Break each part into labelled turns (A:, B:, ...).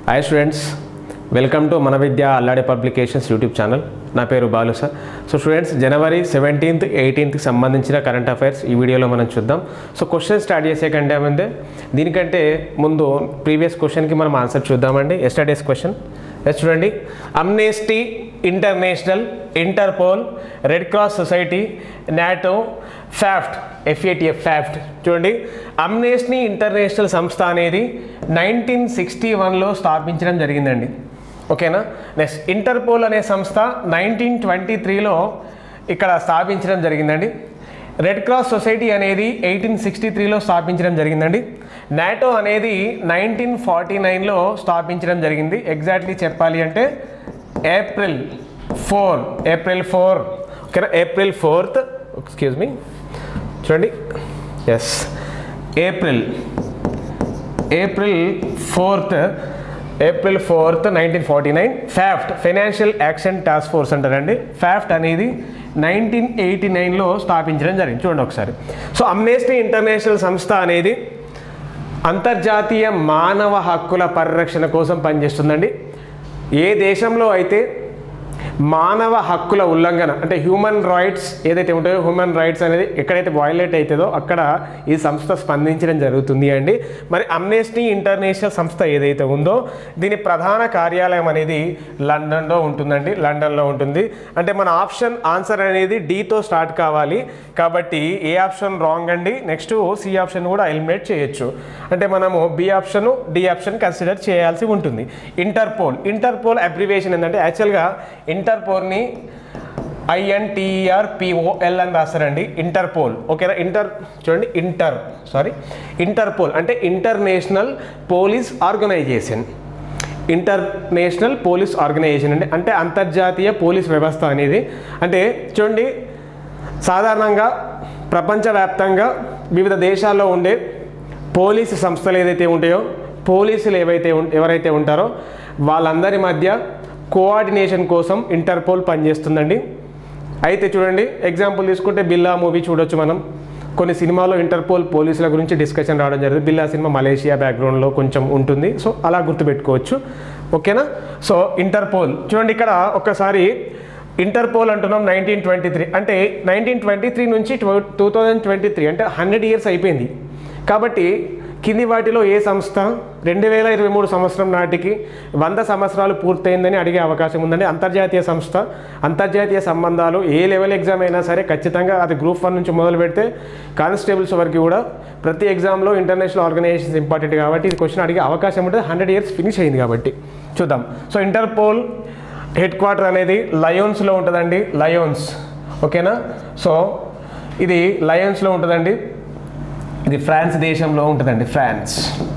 A: hi students welcome to మన విద్య అల్లాడే పబ్లికేషన్స్ యూట్యూబ్ ఛానల్ నా పేరు బాలు సార్ సో స్టూడెంట్స్ జనవరి సెవెంటీన్త్ ఎయిటీన్త్కి సంబంధించిన కరెంట్ అఫైర్స్ ఈ వీడియోలో మనం చూద్దాం సో క్వశ్చన్ స్టార్ట్ చేసే కంటే ముందే దీనికంటే ముందు ప్రీవియస్ క్వశ్చన్కి మనం ఆన్సర్ చూద్దామండి ఎస్టర్డేస్ క్వశ్చన్ ఎస్ చూడండి Amnesty International Interpol Red Cross Society NATO FATF FATF FATF చూడండి అమ్నేస్టీ ఇంటర్నేషనల్ సంస్థ అనేది నైన్టీన్ సిక్స్టీ వన్లో స్థాపించడం జరిగిందండి ఓకేనా నెక్స్ట్ ఇంటర్పోల్ అనే సంస్థ నైన్టీన్ ట్వంటీ త్రీలో ఇక్కడ స్థాపించడం జరిగిందండి రెడ్ క్రాస్ సొసైటీ అనేది ఎయిటీన్ సిక్స్టీ త్రీలో స్థాపించడం జరిగిందండి నాటో అనేది నైన్టీన్ ఫార్టీ నైన్లో స్థాపించడం జరిగింది ఎగ్జాక్ట్లీ చెప్పాలి అంటే ఏప్రిల్ ఫోర్ ఏప్రిల్ ఫోర్ ఓకేనా ఏప్రిల్ ఫోర్త్ ఎక్స్క్యూజ్ మీ చూడండి yes April April fourth April fourth nineteen forty nine FATF financial action task force అంటారండి ఫ్యాఫ్ట్ అనేది నైన్టీన్ ఎయిటీ నైన్లో స్థాపించడం జరిగింది చూడండి ఒకసారి సో అమ్నేస్టీ ఇంటర్నేషనల్ సంస్థ అనేది అంతర్జాతీయ మానవ హక్కుల పరిరక్షణ కోసం పనిచేస్తుందండి ఏ దేశంలో అయితే మానవ హక్కుల ఉల్లంఘన అంటే హ్యూమన్ రైట్స్ ఏదైతే ఉంటాయో హ్యూమన్ రైట్స్ అనేది ఎక్కడైతే వైలేట్ అవుతుందో అక్కడ ఈ సంస్థ స్పందించడం జరుగుతుంది అండి మరి అమ్నేస్టీ ఇంటర్నేషనల్ సంస్థ ఏదైతే ఉందో దీని ప్రధాన కార్యాలయం అనేది లండన్లో ఉంటుందండి లండన్లో ఉంటుంది అంటే మన ఆప్షన్ ఆన్సర్ అనేది డీతో స్టార్ట్ కావాలి కాబట్టి ఏ ఆప్షన్ రాంగ్ అండి నెక్స్ట్ సి ఆప్షన్ కూడా ఎలిమినేట్ చేయొచ్చు అంటే మనము B option D option consider చేయాల్సి ఉంటుంది ఇంటర్పోల్ ఇంటర్పోల్ అబ్రివేషన్ ఏంటంటే యాక్చువల్గా ఇంటర్పోల్ని ఐఎన్టీఆర్ పిఓఎల్ అని రాస్తారండి ఇంటర్పోల్ ఓకేనా ఇంటర్ చూడండి ఇంటర్ సారీ ఇంటర్పోల్ అంటే international police organisation international police organisation అండి అంటే అంతర్జాతీయ పోలీస్ వ్యవస్థ అనేది అంటే చూడండి సాధారణంగా ప్రపంచవ్యాప్తంగా వివిధ దేశాల్లో ఉండే పోలీసు సంస్థలు ఏదైతే ఉంటాయో పోలీసులు ఏవైతే ఉం- ఎవరైతే ఉంటారో వాళ్ళందరి మధ్య కోఆర్డినేషన్ కోసం ఇంటర్పోల్ పనిచేస్తుందండి అయితే చూడండి ఎగ్జాంపుల్ తీసుకుంటే బిల్లా మూవీ చూడొచ్చు మనం కొన్ని సినిమాలో ఇంటర్పోల్ పోలీసుల గురించి డిస్కషన్ రావడం జరిగింది బిల్లా సినిమా మలేషియా బ్యాక్గ్రౌండ్లో కొంచెం ఉంటుంది సో అలా గుర్తుపెట్టుకోవచ్చు ఓకేనా సో ఇంటర్పోల్ చూడండి ఇక్కడ ఒక్కసారి ఇంటర్పోల్ అంటున్నాం నైన్టీన్ ట్వంటీ త్రీ అంటే నైన్టీన్ ట్వంటీ త్రీ నుంచి టూ థౌజండ్ ట్వంటీ త్రీ అంటే హండ్రెడ్ ఇయర్స్ అయిపోయింది కాబట్టి కింది వాటిలో ఏ సంస్థ రెండు వేల ఇరవై మూడు సంవత్సరం నాటికి వంద సంవత్సరాలు పూర్తయిందని అడిగే అవకాశం ఉందండి అంతర్జాతీయ సంస్థ అంతర్జాతీయ సంబంధాలు ఏ లెవెల్ ఎగ్జామ్ అయినా సరే ఖచ్చితంగా అది గ్రూప్ వన్ నుంచి మొదలు పెడితే కానిస్టేబుల్స్ వరకు కూడా ప్రతి ఎగ్జామ్లో ఇంటర్నేషనల్ ఆర్గనైజేషన్స్ ఇంపార్టెంట్ కాబట్టి ఇది క్వశ్చన్ అడిగే అవకాశం ఉంటుంది హండ్రెడ్ ఇయర్స్ ఫినిష్ అయింది కాబట్టి చూద్దాం సో ఇంటర్పోల్ హెడ్ క్వార్టర్ అనేది లయోన్స్లో ఉంటుందండి లయోన్స్ ఓకేనా సో ఇది లయోన్స్లో ఉంటుందండి ఇది ఫ్రాన్స్ దేశంలో ఉంటుందండి ఫ్రాన్స్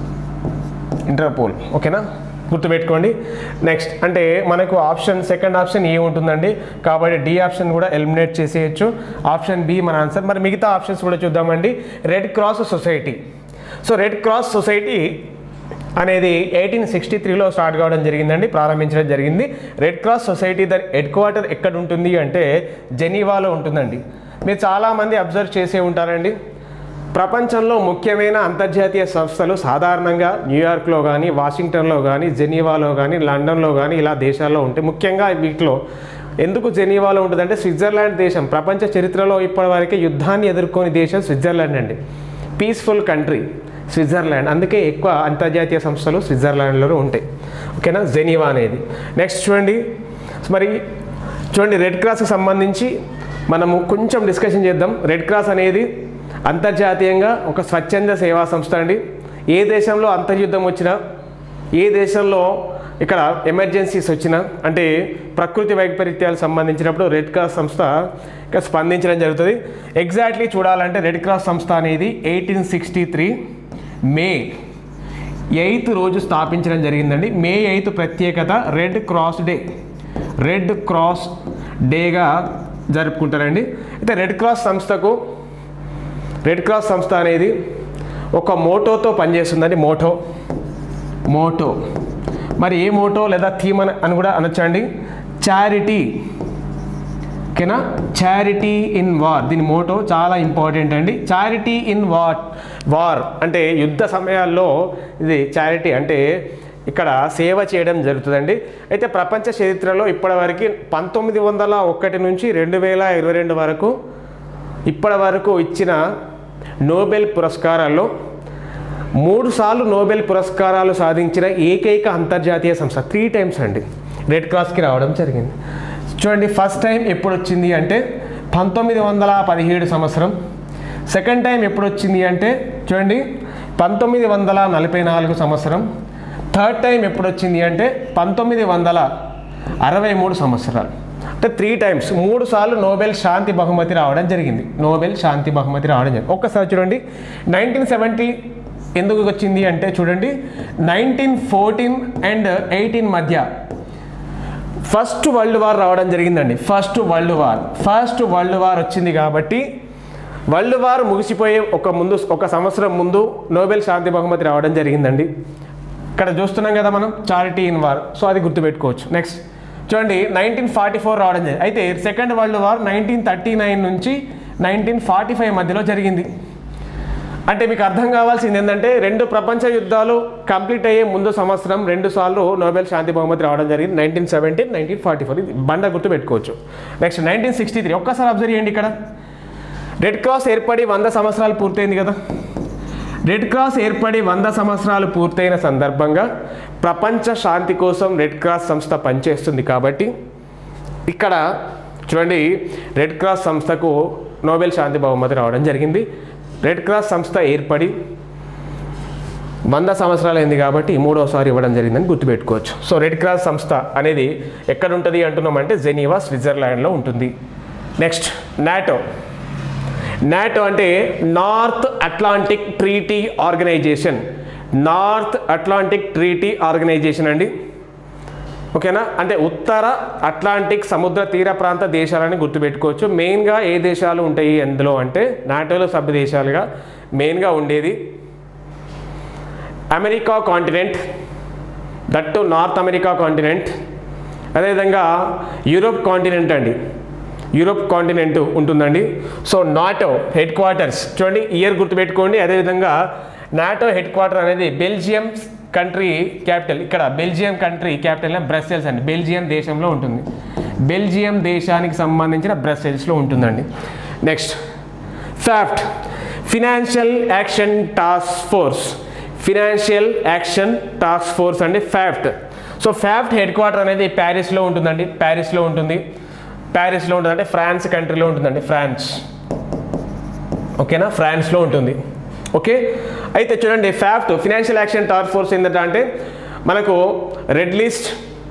A: ఇంటర్పోల్ ఓకేనా గుర్తుపెట్టుకోండి నెక్స్ట్ అంటే మనకు ఆప్షన్ సెకండ్ ఆప్షన్ ఏ ఉంటుందండి కాబట్టి డి ఆప్షన్ కూడా ఎలిమినేట్ చేసేయచ్చు ఆప్షన్ బి మన ఆన్సర్ మరి మిగతా ఆప్షన్స్ కూడా చూద్దామండి Red Cross Society so Red Cross Society అనేది ఎయిటీన్ సిక్స్టీ త్రీలో స్టార్ట్ కావడం జరిగిందండి ప్రారంభించడం జరిగింది రెడ్ క్రాస్ సొసైటీ దాని హెడ్ క్వార్టర్ ఎక్కడ ఉంటుంది అంటే జెనీవాలో ఉంటుందండి మీరు చాలామంది అబ్జర్వ్ చేసే ఉంటారండి ప్రపంచంలో ముఖ్యమైన అంతర్జాతీయ సంస్థలు సాధారణంగా న్యూయార్క్లో కానీ వాషింగ్టన్లో కానీ జెనీవాలో కానీ లండన్లో కానీ ఇలా దేశాల్లో ఉంటాయి ముఖ్యంగా వీటిలో ఎందుకు జెనీవాలో ఉంటుందంటే స్విట్జర్లాండ్ దేశం ప్రపంచ చరిత్రలో ఇప్పటివరకు యుద్ధాన్ని ఎదుర్కొని దేశం స్విట్జర్లాండ్ అండి పీస్ఫుల్ కంట్రీ స్విట్జర్లాండ్ అందుకే ఎక్కువ అంతర్జాతీయ సంస్థలు స్విట్జర్లాండ్లో ఉంటాయి ఓకేనా జెనీవా అనేది నెక్స్ట్ చూడండి మరి చూడండి రెడ్ క్రాస్కి సంబంధించి మనము కొంచెం డిస్కషన్ చేద్దాం రెడ్ క్రాస్ అనేది అంతర్జాతీయంగా ఒక స్వచ్ఛంద సేవా సంస్థ అండి ఏ దేశంలో అంతర్యుద్ధం వచ్చినా ఏ దేశంలో ఇక్కడ ఎమర్జెన్సీస్ వచ్చినా అంటే ప్రకృతి వైపరీత్యాలకు సంబంధించినప్పుడు రెడ్ క్రాస్ సంస్థ ఇక్కడ స్పందించడం జరుగుతుంది ఎగ్జాక్ట్లీ చూడాలంటే రెడ్ క్రాస్ సంస్థ అనేది eighteen sixty three May eighth రోజు స్థాపించడం జరిగిందండి మే ఎయిత్ ప్రత్యేకత Red Cross Day Red Cross డేగా జరుపుకుంటారండి అయితే రెడ్ క్రాస్ సంస్థకు రెడ్ క్రాస్ సంస్థ అనేది ఒక మోటోతో పనిచేస్తుందండి మోటో మోటో మరి ఏ మోటో లేదా థీమ్ అని అని కూడా అనొచ్చండి చారిటీ ఓకేనా చారిటీ ఇన్ వార్ దీని మోటో చాలా ఇంపార్టెంట్ అండి చారిటీ ఇన్ వార్ వార్ అంటే యుద్ధ సమయాల్లో ఇది చారిటీ అంటే ఇక్కడ సేవ చేయడం జరుగుతుందండి అయితే ప్రపంచ చరిత్రలో ఇప్పటివరకు పంతొమ్మిది వందల ఒకటి నుంచి రెండు వేల ఇరవై రెండు వరకు ఇప్పటి వరకు ఇచ్చిన నోబెల్ పురస్కారాల్లో మూడు సార్లు నోబెల్ పురస్కారాలు సాధించిన ఏకైక అంతర్జాతీయ సంస్థ త్రీ టైమ్స్ అండి రెడ్ క్రాస్కి రావడం జరిగింది చూడండి ఫస్ట్ టైం ఎప్పుడు వచ్చింది అంటే పంతొమ్మిది వందల పదిహేడు సంవత్సరం సెకండ్ టైం ఎప్పుడు వచ్చింది అంటే చూడండి పంతొమ్మిది వందల నలభై నాలుగు సంవత్సరం థర్డ్ టైం ఎప్పుడు వచ్చింది అంటే పంతొమ్మిది వందల అరవై మూడు సంవత్సరాలు అంటే త్రీ టైమ్స్ మూడు సార్లు నోబెల్ శాంతి బహుమతి రావడం జరిగింది నోబెల్ శాంతి బహుమతి రావడం జరిగింది ఒక్కసారి చూడండి నైన్టీన్ సెవెంటీ ఎందుకు వచ్చింది అంటే చూడండి నైన్టీన్ ఫోర్టీన్ అండ్ ఎయిటీన్ మధ్య ఫస్ట్ వరల్డ్ వార్ రావడం జరిగిందండి first world war first world war వచ్చింది కాబట్టి వరల్డ్ వార్ ముగిసిపోయే ఒక ముందు ఒక సంవత్సరం ముందు నోబెల్ శాంతి బహుమతి రావడం జరిగిందండి ఇక్కడ చూస్తున్నాం కదా మనం చారిటీ ఇన్ వార్ సో అది గుర్తుపెట్టుకోవచ్చు నెక్స్ట్ చూడండి నైన్టీన్ ఫార్టీ ఫోర్ రావడం జరిగింది అయితే second world war nineteen thirty nine నుంచి నైన్టీన్ ఫార్టీ ఫైవ్ మధ్యలో జరిగింది అంటే మీకు అర్థం కావాల్సింది ఏంటంటే రెండు ప్రపంచ యుద్ధాలు కంప్లీట్ అయ్యే ముందు సంవత్సరం రెండు సార్లు నోబెల్ శాంతి బహుమతి రావడం జరిగింది nineteen seventeen nineteen forty four ఇది బండ గుర్తు పెట్టుకోవచ్చు నెక్స్ట్ నైన్టీన్ సిక్స్టీ త్రీ ఒక్కసారి అబ్జర్వ్ చేయండి ఇక్కడ రెడ్ క్రాస్ ఏర్పడి వంద సంవత్సరాలు పూర్తయింది కదా రెడ్ క్రాస్ ఏర్పడి వంద సంవత్సరాలు పూర్తయిన సందర్భంగా ప్రపంచ శాంతి కోసం రెడ్ క్రాస్ సంస్థ పనిచేస్తుంది కాబట్టి ఇక్కడ చూడండి రెడ్ క్రాస్ సంస్థకు నోబెల్ శాంతి బహుమతి రావడం జరిగింది రెడ్ క్రాస్ సంస్థ ఏర్పడి వంద సంవత్సరాలు అయింది కాబట్టి మూడోసారి ఇవ్వడం జరిగిందని గుర్తుపెట్టుకోవచ్చు సో రెడ్ క్రాస్ సంస్థ అనేది ఎక్కడ ఉంటుంది అంటున్నామంటే జెనీవా స్విట్జర్లాండ్లో ఉంటుంది నెక్స్ట్ నాటో నాటో అంటే North Atlantic Treaty Organisation North Atlantic Treaty Organisation అండి ఓకేనా అంటే ఉత్తర అట్లాంటిక్ సముద్ర తీర ప్రాంత దేశాలని గుర్తుపెట్టుకోవచ్చు మెయిన్గా ఏ దేశాలు ఉంటాయి అందులో అంటే నాటోలో సభ్య దేశాలుగా మెయిన్గా ఉండేది America continent that North America continent అదేవిధంగా యూరోప్ కాంటినెంట్ అండి యూరోప్ కాంటినెంట్ ఉంటుందండి సో నాటో హెడ్ క్వార్టర్స్ చూడండి ఇయర్ గుర్తుపెట్టుకోండి అదేవిధంగా నాటో హెడ్ క్వార్టర్ అనేది బెల్జియం కంట్రీ క్యాపిటల్ ఇక్కడ బెల్జియం కంట్రీ క్యాపిటల్ బ్రస్సెల్స్ అండి బెల్జియం దేశంలో ఉంటుంది బెల్జియం దేశానికి సంబంధించిన బ్రస్సెల్స్లో ఉంటుందండి next FATF financial action task force financial action task force అండి FATF so FATF headquarter అనేది ప్యారిస్లో ఉంటుందండి ప్యారిస్లో ఉంటుంది ప్యారిస్లో ఉంటుంది అంటే ఫ్రాన్స్ కంట్రీలో ఉంటుందండి ఫ్రాన్స్ ఓకేనా ఫ్రాన్స్లో ఉంటుంది ఓకే అయితే చూడండి FATF financial action task force ఏంటంటే అంటే మనకు red list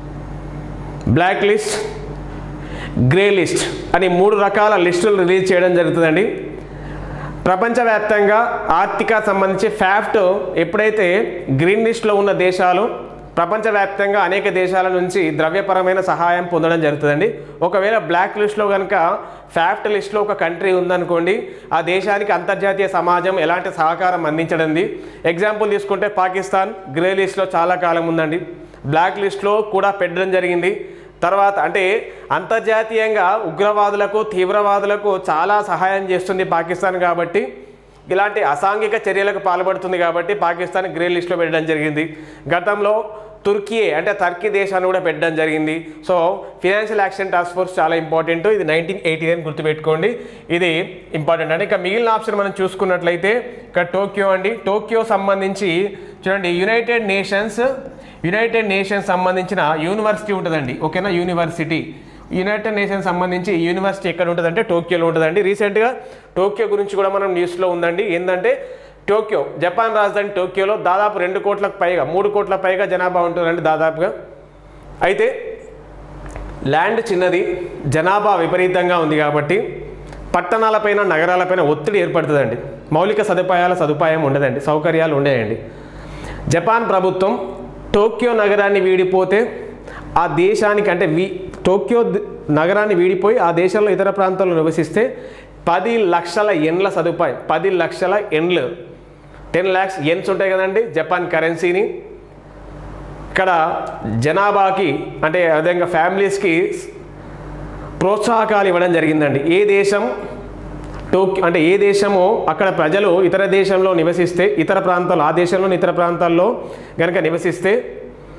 A: black list grey list అని మూడు రకాల లిస్టులు రిలీజ్ చేయడం జరుగుతుందండి ప్రపంచవ్యాప్తంగా ఆర్థిక సంబంధించి ఫ్యాఫ్ట్ ఎప్పుడైతే గ్రీన్ లిస్ట్లో ఉన్న దేశాలు ప్రపంచవ్యాప్తంగా అనేక దేశాల నుంచి ద్రవ్యపరమైన సహాయం పొందడం జరుగుతుందండి ఒకవేళ బ్లాక్ లిస్ట్లో కనుక ఫ్యాఫ్ట్ లిస్ట్లో ఒక కంట్రీ ఉందనుకోండి ఆ దేశానికి అంతర్జాతీయ సమాజం ఎలాంటి సహకారం అందించడండి ఎగ్జాంపుల్ తీసుకుంటే పాకిస్తాన్ గ్రే లిస్ట్లో చాలా కాలం ఉందండి బ్లాక్ లిస్ట్లో కూడా పెట్టడం జరిగింది తర్వాత అంటే అంతర్జాతీయంగా ఉగ్రవాదులకు తీవ్రవాదులకు చాలా సహాయం చేస్తుంది పాకిస్తాన్ కాబట్టి ఇలాంటి అసాంఘిక చర్యలకు పాల్పడుతుంది కాబట్టి పాకిస్తాన్ గ్రే లిస్ట్లో పెట్టడం జరిగింది గతంలో తుర్కీయే అంటే టర్కీ దేశాన్ని కూడా పెట్టడం జరిగింది so financial action task force చాలా ఇంపార్టెంట్ ఇది నైన్టీన్ ఎయిటీ నైన్ గుర్తుపెట్టుకోండి ఇది ఇంపార్టెంట్ అంటే ఇక మిగిలిన ఆప్షన్ మనం చూసుకున్నట్లయితే ఇక్కడ టోక్యో అండి టోక్యో సంబంధించి చూడండి యునైటెడ్ నేషన్స్ యునైటెడ్ నేషన్స్ సంబంధించిన యూనివర్సిటీ ఉంటుందండి ఓకేనా యూనివర్సిటీ యునైటెడ్ నేషన్స్ సంబంధించి యూనివర్సిటీ ఎక్కడ ఉంటుందంటే టోక్యోలో ఉంటుందండి రీసెంట్గా టోక్యో గురించి కూడా మనం న్యూస్లో ఉందండి ఏంటంటే టోక్యో జపాన్ రాజధాని టోక్యోలో దాదాపు రెండు కోట్లకు పైగా మూడు కోట్ల పైగా జనాభా ఉంటుందండి దాదాపుగా అయితే ల్యాండ్ చిన్నది జనాభా విపరీతంగా ఉంది కాబట్టి పట్టణాలపైన నగరాలపైన ఒత్తిడి ఏర్పడుతుందండి మౌలిక సదుపాయాల సదుపాయం ఉండదండి సౌకర్యాలు ఉండేయండి జపాన్ ప్రభుత్వం టోక్యో నగరాన్ని వీడిపోతే ఆ దేశానికి అంటే వి టోక్యో ద- నగరాన్ని వీడిపోయి ఆ దేశంలో ఇతర ప్రాంతాల్లో నివసిస్తే పది లక్షల ఎండ్ల సదుపాయం పది లక్షల ఎండ్లు టెన్ ల్యాక్స్ ఎన్స్ ఉంటాయి కదండి జపాన్ కరెన్సీని ఇక్కడ జనాభాకి అంటే అదేవిధంగా ఫ్యామిలీస్కి ప్రోత్సాహకాలు ఇవ్వడం జరిగిందండి ఏ దేశం టోక్యో అంటే ఏ దేశమో అక్కడ ప్రజలు ఇతర దేశంలో నివసిస్తే ఇతర ప్రాంతాల్లో ఆ దేశంలోని ఇతర ప్రాంతాల్లో కనుక నివసిస్తే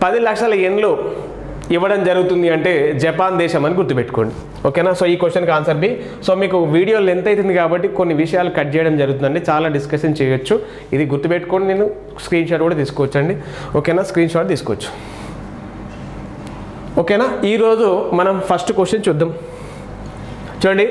A: పది లక్షల ఎండ్లు ఇవ్వడం జరుగుతుంది అంటే జపాన్ దేశం అని గుర్తుపెట్టుకోండి ఓకేనా సో ఈ క్వశ్చన్కి ఆన్సర్ బి సో మీకు వీడియో లెంత్ అవుతుంది కాబట్టి కొన్ని విషయాలు కట్ చేయడం జరుగుతుందండి చాలా డిస్కషన్ చేయొచ్చు ఇది గుర్తుపెట్టుకొని నేను స్క్రీన్ షాట్ కూడా తీసుకోవచ్చండి ఓకేనా స్క్రీన్ షాట్ తీసుకోవచ్చు ఓకేనా ఈరోజు మనం ఫస్ట్ క్వశ్చన్ చూద్దాం చూడండి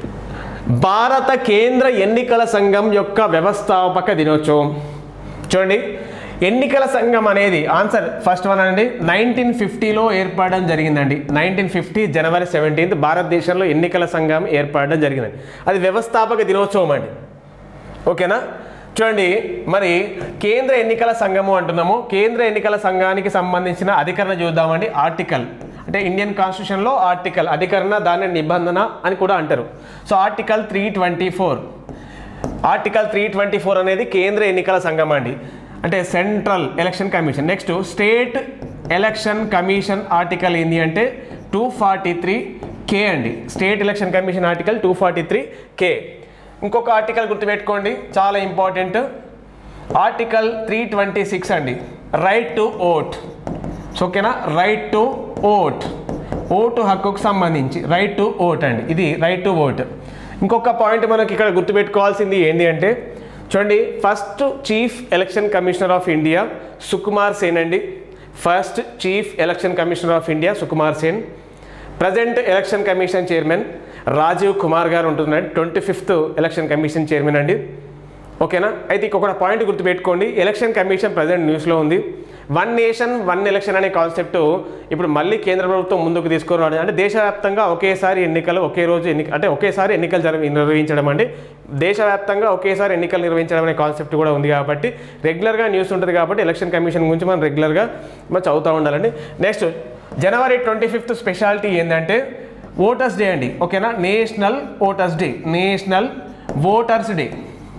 A: భారత కేంద్ర ఎన్నికల సంఘం యొక్క వ్యవస్థాపక దినోత్సవం చూడండి ఎన్నికల సంఘం అనేది ఆన్సర్ ఫస్ట్ వన్ అండి నైన్టీన్ ఫిఫ్టీలో ఏర్పడడం జరిగిందండి నైన్టీన్ ఫిఫ్టీ జనవరి సెవెంటీన్త్ భారతదేశంలో ఎన్నికల సంఘం ఏర్పడడం జరిగిందండి అది వ్యవస్థాపక దినోత్సవం అండి ఓకేనా చూడండి మరి కేంద్ర ఎన్నికల సంఘము అంటున్నాము కేంద్ర ఎన్నికల సంఘానికి సంబంధించిన అధికరణ చూద్దామండి ఆర్టికల్ అంటే ఇండియన్ కాన్స్టిట్యూషన్లో ఆర్టికల్ అధికరణ దాని నిబంధన అని కూడా అంటారు so article three twenty four article three twenty four అనేది కేంద్ర ఎన్నికల సంఘం అండి అంటే central election commission next state election commission article ఏంటి అంటే టూ ఫార్టీ త్రీ కే అండి state election commission article two forty three K ఇంకొక ఆర్టికల్ గుర్తుపెట్టుకోండి చాలా important article three twenty six అండి రైట్ టు ఓట్ సో ఓకేనా రైట్ టు ఓట్ ఓటు హక్కుకు సంబంధించి రైట్ టు ఓట్ అండి ఇది రైట్ టు ఓట్ ఇంకొక పాయింట్ మనకి ఇక్కడ గుర్తుపెట్టుకోవాల్సింది ఏంటి అంటే చూడండి first chief election commissioner of India Sukumar Sen అండి first chief election commissioner of India Sukumar Sen present election commission chairman Rajiv Kumar garu ఉంటున్నాడు twenty fifth election commission chairman అండి ఓకేనా అయితే ఇంకొక పాయింట్ గుర్తుపెట్టుకోండి ఎలక్షన్ కమిషన్ ప్రజెంట్ న్యూస్లో ఉంది వన్ నేషన్ వన్ ఎలక్షన్ అనే కాన్సెప్ట్ ఇప్పుడు మళ్ళీ కేంద్ర ప్రభుత్వం ముందుకు తీసుకురావడం అంటే దేశవ్యాప్తంగా ఒకేసారి ఎన్నికలు ఒకే రోజు ఎన్నిక అంటే ఒకేసారి ఎన్నికలు జరగ నిర్వహించడం అండి దేశవ్యాప్తంగా ఒకేసారి ఎన్నికలు నిర్వహించడం అనే కాన్సెప్ట్ కూడా ఉంది కాబట్టి రెగ్యులర్గా న్యూస్ ఉంటుంది కాబట్టి ఎలక్షన్ కమిషన్ గురించి మనం రెగ్యులర్గా మనం చదువుతూ ఉండాలండి next January twenty fifth speciality ఏంటంటే ఓటర్స్ డే అండి ఓకేనా national voters day national voters day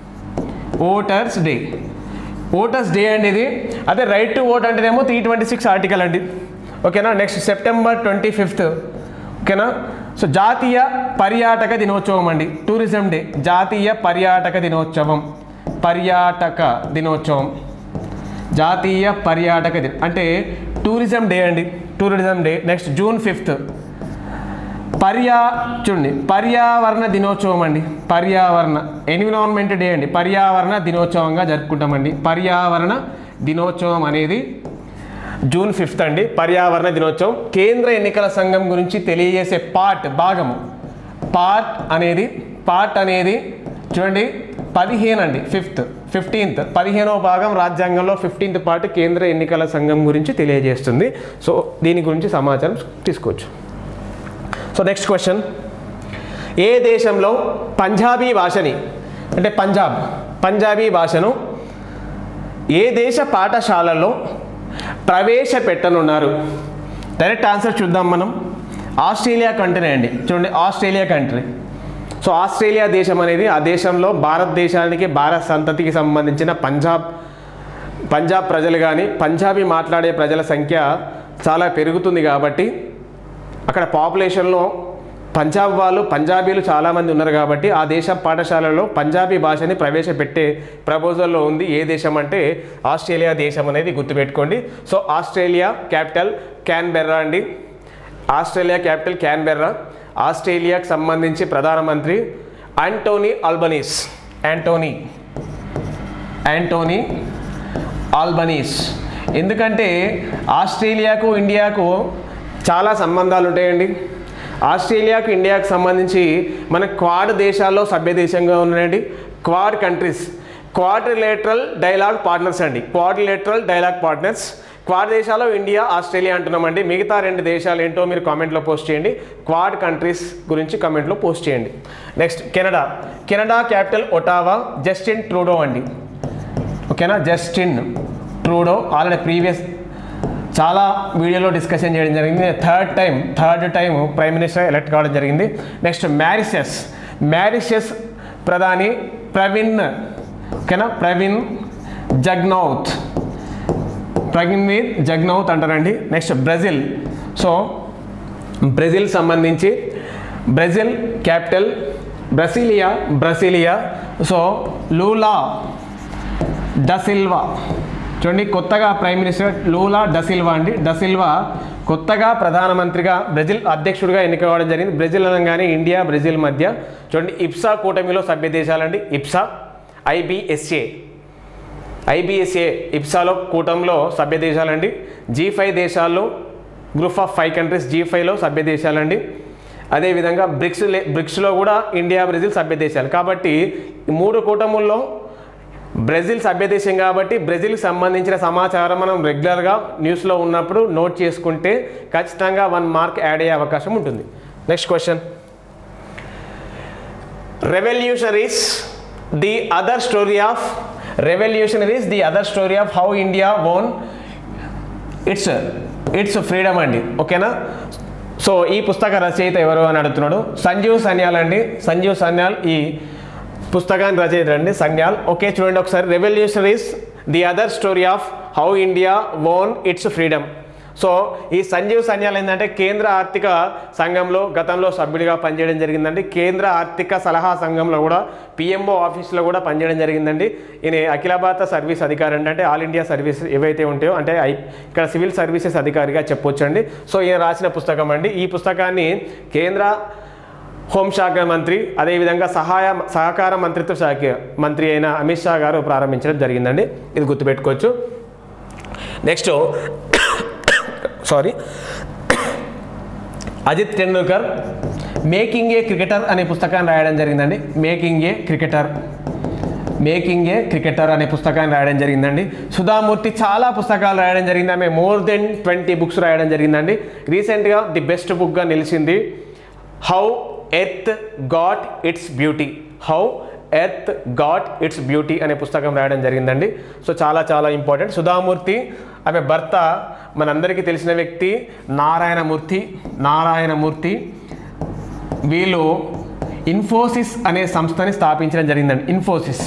A: voters day voters day అండి ఇది అదే రైట్ టు ఓట్ అంటేనేమో త్రీ ట్వంటీ సిక్స్ ఆర్టికల్ అండి ఓకేనా నెక్స్ట్ సెప్టెంబర్ ట్వంటీ ఫిఫ్త్ ఓకేనా సో జాతీయ పర్యాటక దినోత్సవం అండి టూరిజం డే జాతీయ పర్యాటక దినోత్సవం పర్యాటక దినోత్సవం జాతీయ పర్యాటక దిన అంటే టూరిజం డే అండి tourism day next June fifth పర్యా చూడండి పర్యావరణ దినోత్సవం అండి పర్యావరణ ఎన్విరాన్మెంట్ డే అండి పర్యావరణ దినోత్సవంగా జరుపుకుంటామండి పర్యావరణ దినోత్సవం అనేది జూన్ ఫిఫ్త్ అండి పర్యావరణ దినోత్సవం కేంద్ర ఎన్నికల సంఘం గురించి తెలియజేసే పార్ట్ భాగము పార్ట్ అనేది పార్ట్ అనేది చూడండి పదిహేను అండి ఫిఫ్త్ ఫిఫ్టీన్త్ పదిహేనవ భాగం రాజ్యాంగంలో ఫిఫ్టీన్త్ పార్ట్ కేంద్ర ఎన్నికల సంఘం గురించి తెలియజేస్తుంది సో దీని గురించి సమాచారం తీసుకోవచ్చు సో నెక్స్ట్ క్వశ్చన్ ఏ దేశంలో పంజాబీ భాషని అంటే పంజాబ్ పంజాబీ భాషను ఏ దేశ పాఠశాలలో ప్రవేశపెట్టనున్నారు డైరెక్ట్ ఆన్సర్ చూద్దాం మనం ఆస్ట్రేలియా కంట్రీ అండి చూడండి ఆస్ట్రేలియా కంట్రీ సో ఆస్ట్రేలియా దేశం అనేది ఆ దేశంలో భారతదేశానికి భారత సంతతికి సంబంధించిన పంజాబ్ పంజాబ్ ప్రజలు కానీ పంజాబీ మాట్లాడే ప్రజల సంఖ్య చాలా పెరుగుతుంది కాబట్టి అక్కడ పాపులేషన్లో పంజాబ్ వాళ్ళు పంజాబీలు చాలామంది ఉన్నారు కాబట్టి ఆ దేశ పాఠశాలలో పంజాబీ భాషని ప్రవేశపెట్టే ప్రపోజల్లో ఉంది ఏ దేశం అంటే ఆస్ట్రేలియా దేశం అనేది గుర్తుపెట్టుకోండి సో ఆస్ట్రేలియా క్యాపిటల్ క్యాన్బెర్రా అండి ఆస్ట్రేలియా క్యాపిటల్ క్యాన్బెర్రా ఆస్ట్రేలియాకు సంబంధించి ప్రధానమంత్రి Anthony Albanese Anthony Anthony Albanese ఎందుకంటే ఆస్ట్రేలియాకు ఇండియాకు చాలా సంబంధాలు ఉంటాయండి ఆస్ట్రేలియాకు ఇండియాకు సంబంధించి మన క్వాడ్ దేశాల్లో సభ్య దేశంగా ఉన్నాయండి Quad countries quadrilateral dialogue partners అండి క్వాడ్రిలేటరల్ డైలాగ్ పార్ట్నర్స్ క్వాడ్ దేశాల్లో ఇండియా ఆస్ట్రేలియా అంటున్నామండి మిగతా రెండు దేశాలు ఏంటో మీరు కామెంట్లో పోస్ట్ చేయండి క్వాడ్ కంట్రీస్ గురించి కామెంట్లో పోస్ట్ చేయండి next Canada Canada capital Ottawa Justin Trudeau అండి ఓకేనా జస్టిన్ ట్రూడో ఆల్రెడీ ప్రీవియస్ చాలా వీడియోలో డిస్కషన్ చేయడం జరిగింది third time third time prime minister elect కావడం జరిగింది నెక్స్ట్ మ్యారిషస్ మ్యారిషస్ ప్రధాని ప్రవీణ్ ఓకేనా ప్రవీణ్ జగ్నౌత్ ప్రవీణ్ జగ్నౌత్ అంటారండి నెక్స్ట్ బ్రెజిల్ సో బ్రెజిల్ సంబంధించి Brazil capital Brasilia Brasilia so Lula da Silva చూడండి కొత్తగా ప్రైమ్ మినిస్టర్ లూలా డసిల్వా అండి డసిల్వా కొత్తగా ప్రధానమంత్రిగా బ్రెజిల్ అధ్యక్షుడిగా ఎన్నికవడం జరిగింది బ్రెజిల్ అనగానే ఇండియా బ్రెజిల్ మధ్య చూడండి ఇప్సా కూటమిలో సభ్య దేశాలండి ఇప్సా ఐబిఎస్ఏ ఐబిఎస్ఏ ఇప్సాలో కూటంలో సభ్య దేశాలండి జీ ఫైవ్ దేశాల్లో group of five countries G ఫైవ్లో సభ్య దేశాలండి అదేవిధంగా బ్రిక్స్ బ్రిక్స్లో కూడా ఇండియా బ్రెజిల్ సభ్య దేశాలు కాబట్టి ఈ మూడు కూటముల్లో బ్రెజిల్ సభ్య దేశం కాబట్టి బ్రెజిల్కి సంబంధించిన సమాచారం మనం రెగ్యులర్గా న్యూస్లో ఉన్నప్పుడు నోట్ చేసుకుంటే ఖచ్చితంగా వన్ మార్క్ యాడ్ అయ్యే అవకాశం ఉంటుంది next question revolutionaries the other story of revolutionaries the other story of how India own its its freedom అండి ఓకేనా సో ఈ పుస్తక రచయిత ఎవరు అని అడుగుతున్నాడు సంజీవ్ సన్యాల్ అండి సంజీవ్ సన్యాల్ ఈ పుస్తకాన్ని రచయిత అండి సన్యాల్ ఓకే చూడండి ఒకసారి revolutionaries the other story of how India own its freedom so ఈ సంజీవ్ సన్యాల్ ఏంటంటే కేంద్ర ఆర్థిక సంఘంలో గతంలో సభ్యుడిగా పనిచేయడం జరిగిందండి కేంద్ర ఆర్థిక సలహా సంఘంలో కూడా పిఎంఓ ఆఫీస్లో కూడా పనిచేయడం జరిగిందండి ఈయన అఖిల భారత సర్వీస్ అధికారి అంటే అంటే ఆల్ ఇండియా సర్వీస్ ఏవైతే ఉంటాయో అంటే ఐ ఇక్కడ సివిల్ సర్వీసెస్ అధికారిగా చెప్పొచ్చండి సో ఈయన రాసిన పుస్తకం అండి ఈ పుస్తకాన్ని కేంద్ర హోంశాఖ మంత్రి అదేవిధంగా సహాయ సహకార మంత్రిత్వ శాఖ మంత్రి అయిన అమిత్ షా గారు ప్రారంభించడం జరిగిందండి ఇది గుర్తుపెట్టుకోవచ్చు next sorry Ajit Tendulkar making a cricketer అనే పుస్తకాన్ని రాయడం జరిగిందండి making a cricketer making a cricketer అనే పుస్తకాన్ని రాయడం జరిగిందండి సుధామూర్తి చాలా పుస్తకాలు రాయడం జరిగింది ఆమె మోర్ దెన్ ట్వంటీ బుక్స్ రాయడం జరిగిందండి రీసెంట్గా ది బెస్ట్ బుక్గా నిలిచింది how earth got its beauty how earth got its beauty అనే పుస్తకం రాయడం జరిగిందండి సో చాలా చాలా ఇంపార్టెంట్ సుధామూర్తి ఆమె భర్త మనందరికీ తెలిసిన వ్యక్తి నారాయణమూర్తి నారాయణమూర్తి వీళ్ళు ఇన్ఫోసిస్ అనే సంస్థని స్థాపించడం జరిగిందండి ఇన్ఫోసిస్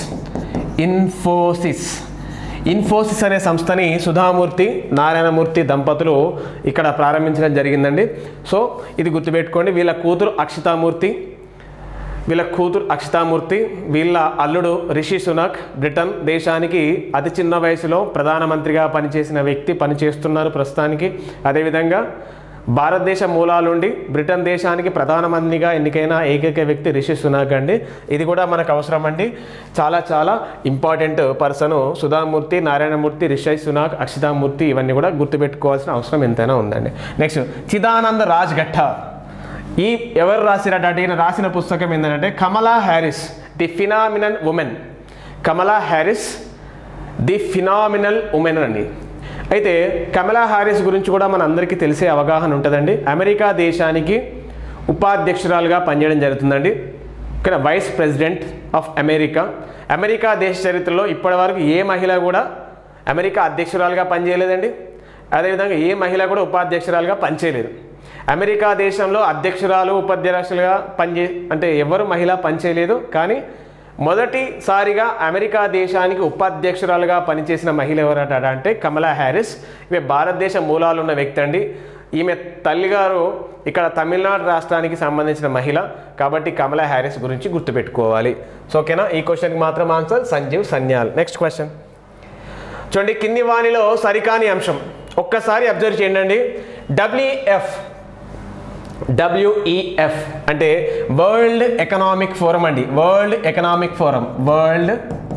A: ఇన్ఫోసిస్ ఇన్ఫోసిస్ అనే సంస్థని సుధామూర్తి నారాయణమూర్తి దంపతులు ఇక్కడ ప్రారంభించడం జరిగిందండి సో ఇది గుర్తుపెట్టుకోండి వీళ్ళ కూతురు అక్షితామూర్తి వీళ్ళ కూతురు అక్షితామూర్తి వీళ్ళ అల్లుడు రిషి సునక్ బ్రిటన్ దేశానికి అతి చిన్న వయసులో ప్రధానమంత్రిగా పనిచేసిన వ్యక్తి పనిచేస్తున్నారు ప్రస్తుతానికి అదేవిధంగా భారతదేశ మూలాలుండి బ్రిటన్ దేశానికి ప్రధానమంత్రిగా ఎన్నికైన ఏకైక వ్యక్తి రిషి సునాక్ అండి ఇది కూడా మనకు అవసరం అండి చాలా చాలా ఇంపార్టెంట్ పర్సన్ సుధామూర్తి నారాయణమూర్తి రిషి సునాక్ అక్షితామూర్తి ఇవన్నీ కూడా గుర్తుపెట్టుకోవాల్సిన అవసరం ఎంతైనా ఉందండి నెక్స్ట్ చిదానంద రాజ్ ఘట్ట ఈ ఎవరు రాసినట్టు ఈయన రాసిన పుస్తకం ఏంటంటే Kamala Harris the phenomenal woman Kamala Harris the phenomenal woman అండి అయితే కమలా హారిస్ గురించి కూడా మన అందరికీ తెలిసే అవగాహన ఉంటుందండి అమెరికా దేశానికి ఉపాధ్యక్షురాలుగా పనిచేయడం జరుగుతుందండి ఇక్కడ vice president of America America దేశ చరిత్రలో ఇప్పటివరకు ఏ మహిళ కూడా అమెరికా అధ్యక్షురాలుగా పనిచేయలేదండి అదేవిధంగా ఏ మహిళ కూడా ఉపాధ్యక్షురాలుగా పనిచేయలేదు అమెరికా దేశంలో అధ్యక్షురాలు ఉపాధ్యక్షులుగా పనిచే అంటే ఎవరు మహిళ పనిచేయలేదు కానీ మొదటిసారిగా అమెరికా దేశానికి ఉపాధ్యక్షురాలుగా పనిచేసిన మహిళ ఎవరట అంటే కమలా హ్యారిస్ ఈమె భారతదేశ మూలాలు ఉన్న వ్యక్తి అండి ఈమె తల్లిగారు ఇక్కడ తమిళనాడు రాష్ట్రానికి సంబంధించిన మహిళ కాబట్టి కమలా హ్యారిస్ గురించి గుర్తుపెట్టుకోవాలి సో ఓకేనా ఈ క్వశ్చన్కి మాత్రం answer Sanjeev Sanyal next question చూడండి కింది వాణిలో సరికాని అంశం ఒక్కసారి అబ్జర్వ్ చేయండి డబ్ల్యూఎఫ్ డబ్ల్యూఈఎఫ్ అంటే వరల్డ్ ఎకనామిక్ ఫోరం అండి world economic forum world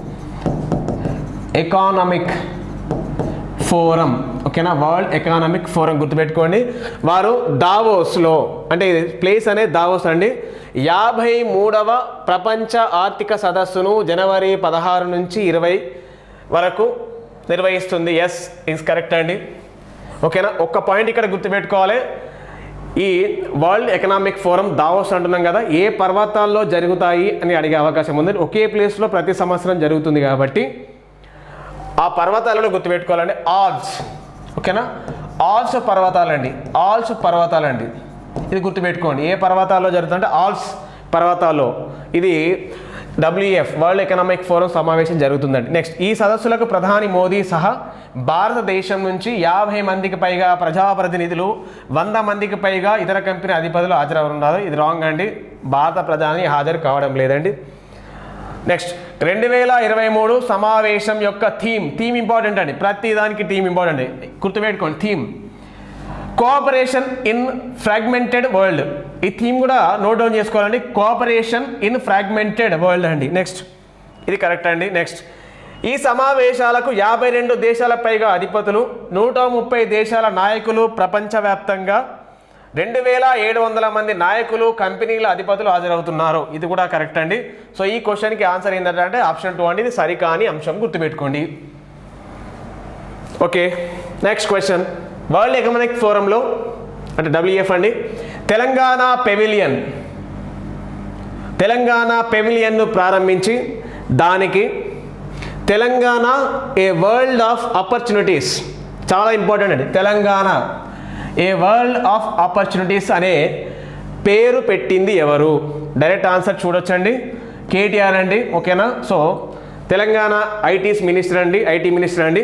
A: economic forum ఓకేనా వరల్డ్ ఎకనామిక్ ఫోరం గుర్తుపెట్టుకోండి వారు దావోస్లో అంటే ప్లేస్ అనేది దావోస్ అండి యాభై మూడవ ప్రపంచ ఆర్థిక సదస్సును జనవరి పదహారు నుంచి ఇరవై వరకు నిర్వహిస్తుంది ఎస్ ఇస్ కరెక్ట్ అండి ఓకేనా ఒక్క పాయింట్ ఇక్కడ గుర్తుపెట్టుకోవాలి ఈ వరల్డ్ ఎకనామిక్ ఫోరం దావోస్ అంటున్నాం కదా ఏ పర్వతాల్లో జరుగుతాయి అని అడిగే అవకాశం ఉంది ఒకే ప్లేస్లో ప్రతి సంవత్సరం జరుగుతుంది కాబట్టి ఆ పర్వతాలను గుర్తుపెట్టుకోవాలండి ఆల్స్ ఓకేనా ఆల్స్ పర్వతాలండి ఆల్స్ పర్వతాలండి ఇది గుర్తుపెట్టుకోండి ఏ పర్వతాల్లో జరుగుతుందంటే ఆల్స్ పర్వతాల్లో ఇది డబ్ల్యూఎఫ్ వరల్డ్ ఎకనామిక్ ఫోరం సమావేశం జరుగుతుందండి నెక్స్ట్ ఈ సదస్సులకు ప్రధాని మోదీ సహా భారతదేశం నుంచి యాభై మందికి పైగా ప్రజాప్రతినిధులు వంద మందికి పైగా ఇతర కంపెనీ అధిపతులు హాజరవుతున్నారు ఇది రాంగ్ అండి భారత ప్రధాని హాజరు కావడం లేదండి నెక్స్ట్ రెండు వేల ఇరవై మూడు సమావేశం యొక్క థీమ్ థీమ్ ఇంపార్టెంట్ అండి ప్రతి దానికి థీమ్ ఇంపార్టెంట్ గుర్తుపెట్టుకోండి theme cooperation in fragmented world ఈ థీమ్ కూడా నోట్ డౌన్ చేసుకోవాలండి కోఆపరేషన్ ఇన్ ఫ్రాగ్మెంటెడ్ వరల్డ్ అండి నెక్స్ట్ ఇది కరెక్ట్ అండి నెక్స్ట్ ఈ సమావేశాలకు యాభై రెండు దేశాల పైగా అధిపతులు నూట ముప్పై దేశాల నాయకులు ప్రపంచవ్యాప్తంగా రెండు వేల ఏడు వందల మంది నాయకులు కంపెనీల అధిపతులు హాజరవుతున్నారు ఇది కూడా కరెక్ట్ అండి సో ఈ క్వశ్చన్కి ఆన్సర్ ఏంటంటే ఆప్షన్ టూ అండి ఇది సరికాని అంశం గుర్తుపెట్టుకోండి okay next question world economic ఫోరంలో అంటే డబ్ల్యూఎఫ్ అండి తెలంగాణ పెవిలియన్ తెలంగాణ పెవిలియన్ను ప్రారంభించి దానికి Telangana a world of opportunities చాలా ఇంపార్టెంట్ అండి Telangana a world of opportunities అనే పేరు పెట్టింది ఎవరు డైరెక్ట్ ఆన్సర్ చూడొచ్చండి కేటీఆర్ అండి ఓకేనా సో తెలంగాణ ఐటీస్ మినిస్టర్ అండి ఐటీ మినిస్టర్ అండి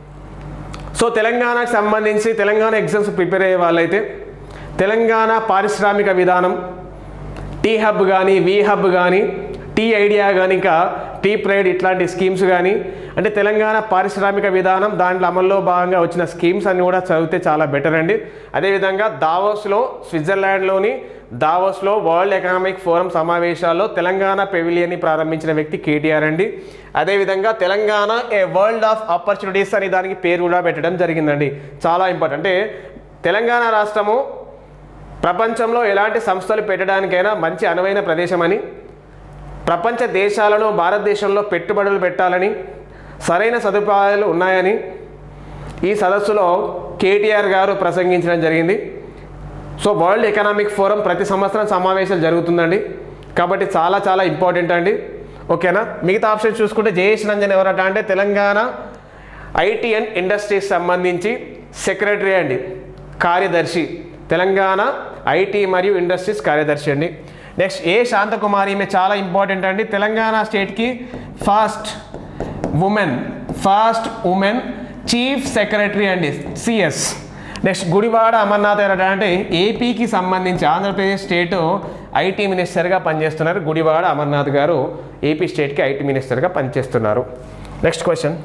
A: సో తెలంగాణకు సంబంధించి తెలంగాణ ఎగ్జామ్స్ ప్రిపేర్ అయ్యే వాళ్ళైతే తెలంగాణ పారిశ్రామిక విధానం టీ హబ్ కానీ వి హబ్ కానీ టీ ఐడియా కానీ ఇంకా టీ ప్రైడ్ ఇట్లాంటి స్కీమ్స్ కానీ అంటే తెలంగాణ పారిశ్రామిక విధానం దాంట్లో అమల్లో భాగంగా వచ్చిన స్కీమ్స్ అన్ని కూడా చదివితే చాలా బెటర్ అండి అదేవిధంగా దావోస్లో స్విట్జర్లాండ్లోని దావోస్లో వరల్డ్ ఎకనామిక్ ఫోరం సమావేశాల్లో తెలంగాణ పెవిలియన్ని ప్రారంభించిన వ్యక్తి కేటీఆర్ అండి అదేవిధంగా Telangana a world of opportunities అని దానికి పేరు కూడా పెట్టడం జరిగిందండి చాలా ఇంపార్టెంట్ అంటే తెలంగాణ రాష్ట్రము ప్రపంచంలో ఎలాంటి సంస్థలు పెట్టడానికైనా మంచి అనువైన ప్రదేశమని ప్రపంచ దేశాలను భారతదేశంలో పెట్టుబడులు పెట్టాలని సరైన సదుపాయాలు ఉన్నాయని ఈ సదస్సులో కేటీఆర్ గారు ప్రసంగించడం జరిగింది సో వరల్డ్ ఎకనామిక్ ఫోరం ప్రతి సంవత్సరం సమావేశాలు జరుగుతుందండి కాబట్టి చాలా చాలా ఇంపార్టెంట్ అండి ఓకేనా మిగతా ఆప్షన్ చూసుకుంటే జయేష్ రంజన్ ఎవరట అంటే తెలంగాణ ఐటీ అండ్ ఇండస్ట్రీస్ సంబంధించి సెక్రటరీ అండి కార్యదర్శి తెలంగాణ ఐటీ మరియు ఇండస్ట్రీస్ కార్యదర్శి అండి నెక్స్ట్ ఏ శాంతకుమారి ఈమె చాలా ఇంపార్టెంట్ అండి తెలంగాణ స్టేట్కి first women first women chief secretary అండి సిఎస్ నెక్స్ట్ గుడివాడ అమర్నాథ్ గారు అంటే ఏపీకి సంబంధించి ఆంధ్రప్రదేశ్ స్టేట్ ఐటీ మినిస్టర్గా పనిచేస్తున్నారు గుడివాడ అమర్నాథ్ గారు ఏపీ స్టేట్కి ఐటీ మినిస్టర్గా పనిచేస్తున్నారు నెక్స్ట్ క్వశ్చన్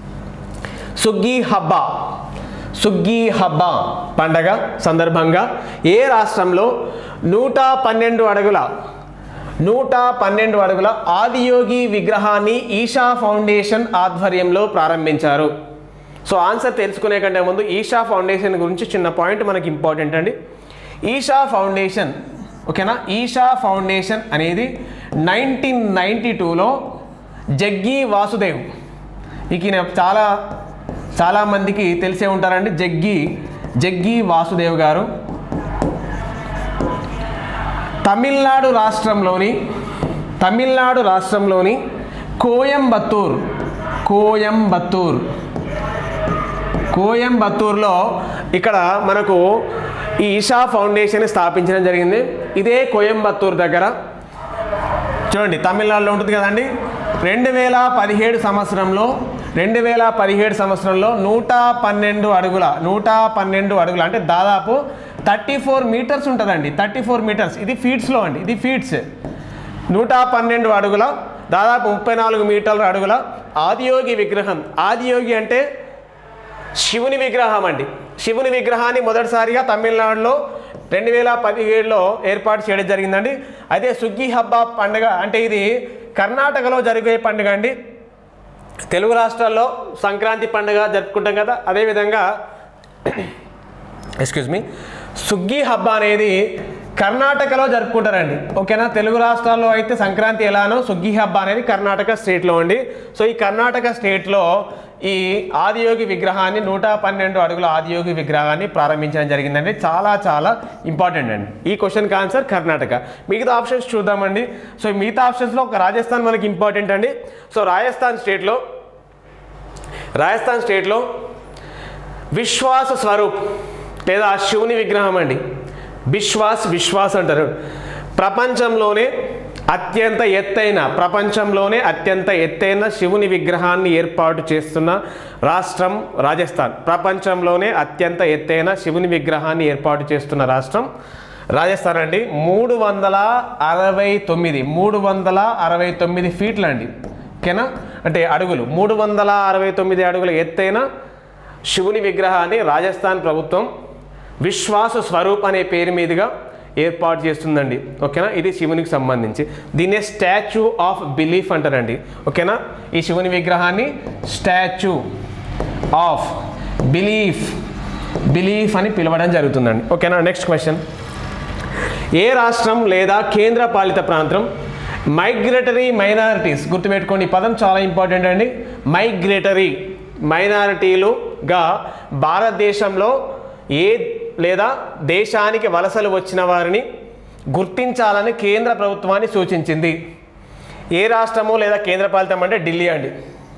A: సుగ్గి హబ్బా సుగ్గి హబ్బా పండగ సందర్భంగా ఏ రాష్ట్రంలో నూట పన్నెండు అడుగుల నూట పన్నెండు అడుగుల ఆదియోగి విగ్రహాన్ని ఈషా ఫౌండేషన్ ఆధ్వర్యంలో ప్రారంభించారు సో ఆన్సర్ తెలుసుకునే కంటే ముందు ఈషా ఫౌండేషన్ గురించి చిన్న పాయింట్ మనకి ఇంపార్టెంట్ అండి ఈషా ఫౌండేషన్ ఓకేనా ఈషా ఫౌండేషన్ అనేది నైన్టీన్ నైంటీ టూలో జగ్గి వాసుదేవ్ ఇక ఈయన చాలా చాలామందికి తెలిసే ఉంటారండి జగ్గి జగ్గి వాసుదేవ్ గారు తమిళనాడు రాష్ట్రంలోని తమిళనాడు రాష్ట్రంలోని కోయంబత్తూర్ కోయంబత్తూర్ కోయంబత్తూర్లో ఇక్కడ మనకు ఈ ఈషా ఫౌండేషన్ స్థాపించడం జరిగింది ఇదే కోయంబత్తూర్ దగ్గర చూడండి తమిళనాడులో ఉంటుంది కదండి రెండు వేల పదిహేడు సంవత్సరంలో రెండు వేల పదిహేడు సంవత్సరంలో నూట పన్నెండు అడుగుల నూట పన్నెండు అడుగుల అంటే దాదాపు థర్టీ ఫోర్ మీటర్స్ ఉంటుందండి థర్టీ ఫోర్ మీటర్స్ ఇది ఫీట్స్లో అండి ఇది ఫీట్స్ నూట పన్నెండు అడుగుల దాదాపు ముప్పై నాలుగు మీటర్ల అడుగుల ఆదియోగి విగ్రహం ఆదియోగి అంటే శివుని విగ్రహం అండి శివుని విగ్రహాన్ని మొదటిసారిగా తమిళనాడులో రెండు వేల పదిహేడులో ఏర్పాటు చేయడం జరిగిందండి అదే సుగ్గి హబ్బా పండుగ అంటే ఇది కర్ణాటకలో జరిగే పండుగ అండి తెలుగు రాష్ట్రాల్లో సంక్రాంతి పండుగ జరుపుకుంటాం కదా అదేవిధంగా ఎక్స్క్యూజ్ మీ సుగ్గి హబ్బ అనేది కర్ణాటకలో జరుపుకుంటారండి ఓకేనా తెలుగు రాష్ట్రాల్లో అయితే సంక్రాంతి ఎలానో సుగ్గి హబ్బ అనేది కర్ణాటక స్టేట్లో అండి సో ఈ కర్ణాటక స్టేట్లో ఈ ఆదియోగి విగ్రహాన్ని నూట పన్నెండు అడుగుల ఆదియోగి విగ్రహాన్ని ప్రారంభించడం జరిగిందండి చాలా చాలా ఇంపార్టెంట్ అండి ఈ క్వశ్చన్కి ఆన్సర్ కర్ణాటక మిగతా ఆప్షన్స్ చూద్దామండి సో ఈ మిగతా ఆప్షన్స్లో ఒక రాజస్థాన్ మనకి ఇంపార్టెంట్ అండి సో రాజస్థాన్ స్టేట్లో రాజస్థాన్ స్టేట్లో విశ్వాస స్వరూప్ లేదా శివుని విగ్రహం అండి విశ్వాస్ విశ్వాస్ అంటారు ప్రపంచంలోనే అత్యంత ఎత్తైన ప్రపంచంలోనే అత్యంత ఎత్తైన శివుని విగ్రహాన్ని ఏర్పాటు చేస్తున్న రాష్ట్రం రాజస్థాన్ ప్రపంచంలోనే అత్యంత ఎత్తైన శివుని విగ్రహాన్ని ఏర్పాటు చేస్తున్న రాష్ట్రం రాజస్థాన్ అండి మూడు వందల అరవై తొమ్మిది మూడు వందల అరవై తొమ్మిది ఫీట్లు అండి ఓకేనా అంటే అడుగులు మూడు వందల అరవై తొమ్మిది అడుగుల ఎత్తైన శివుని విగ్రహాన్ని రాజస్థాన్ ప్రభుత్వం విశ్వాస స్వరూప్ అనే పేరు మీదుగా ఏర్పాటు చేస్తుందండి ఓకేనా ఇది శివునికి సంబంధించి దీన్నే స్టాచ్యూ ఆఫ్ బిలీఫ్ అంటారండి ఓకేనా ఈ శివుని విగ్రహాన్ని స్టాచ్యూ ఆఫ్ బిలీఫ్ బిలీఫ్ అని పిలవడం జరుగుతుందండి ఓకేనా నెక్స్ట్ క్వశ్చన్ ఏ రాష్ట్రం లేదా కేంద్ర పాలిత ప్రాంతం మైగ్రేటరీ మైనారిటీస్ గుర్తుపెట్టుకోండి ఈ పదం చాలా ఇంపార్టెంట్ అండి మైగ్రేటరీ మైనారిటీలుగా భారతదేశంలో ఏ లేదా దేశానికి వలసలు వచ్చిన వారిని గుర్తించాలని కేంద్ర ప్రభుత్వాన్ని సూచించింది ఏ రాష్ట్రము లేదా కేంద్ర పాలితం అంటే ఢిల్లీ అండి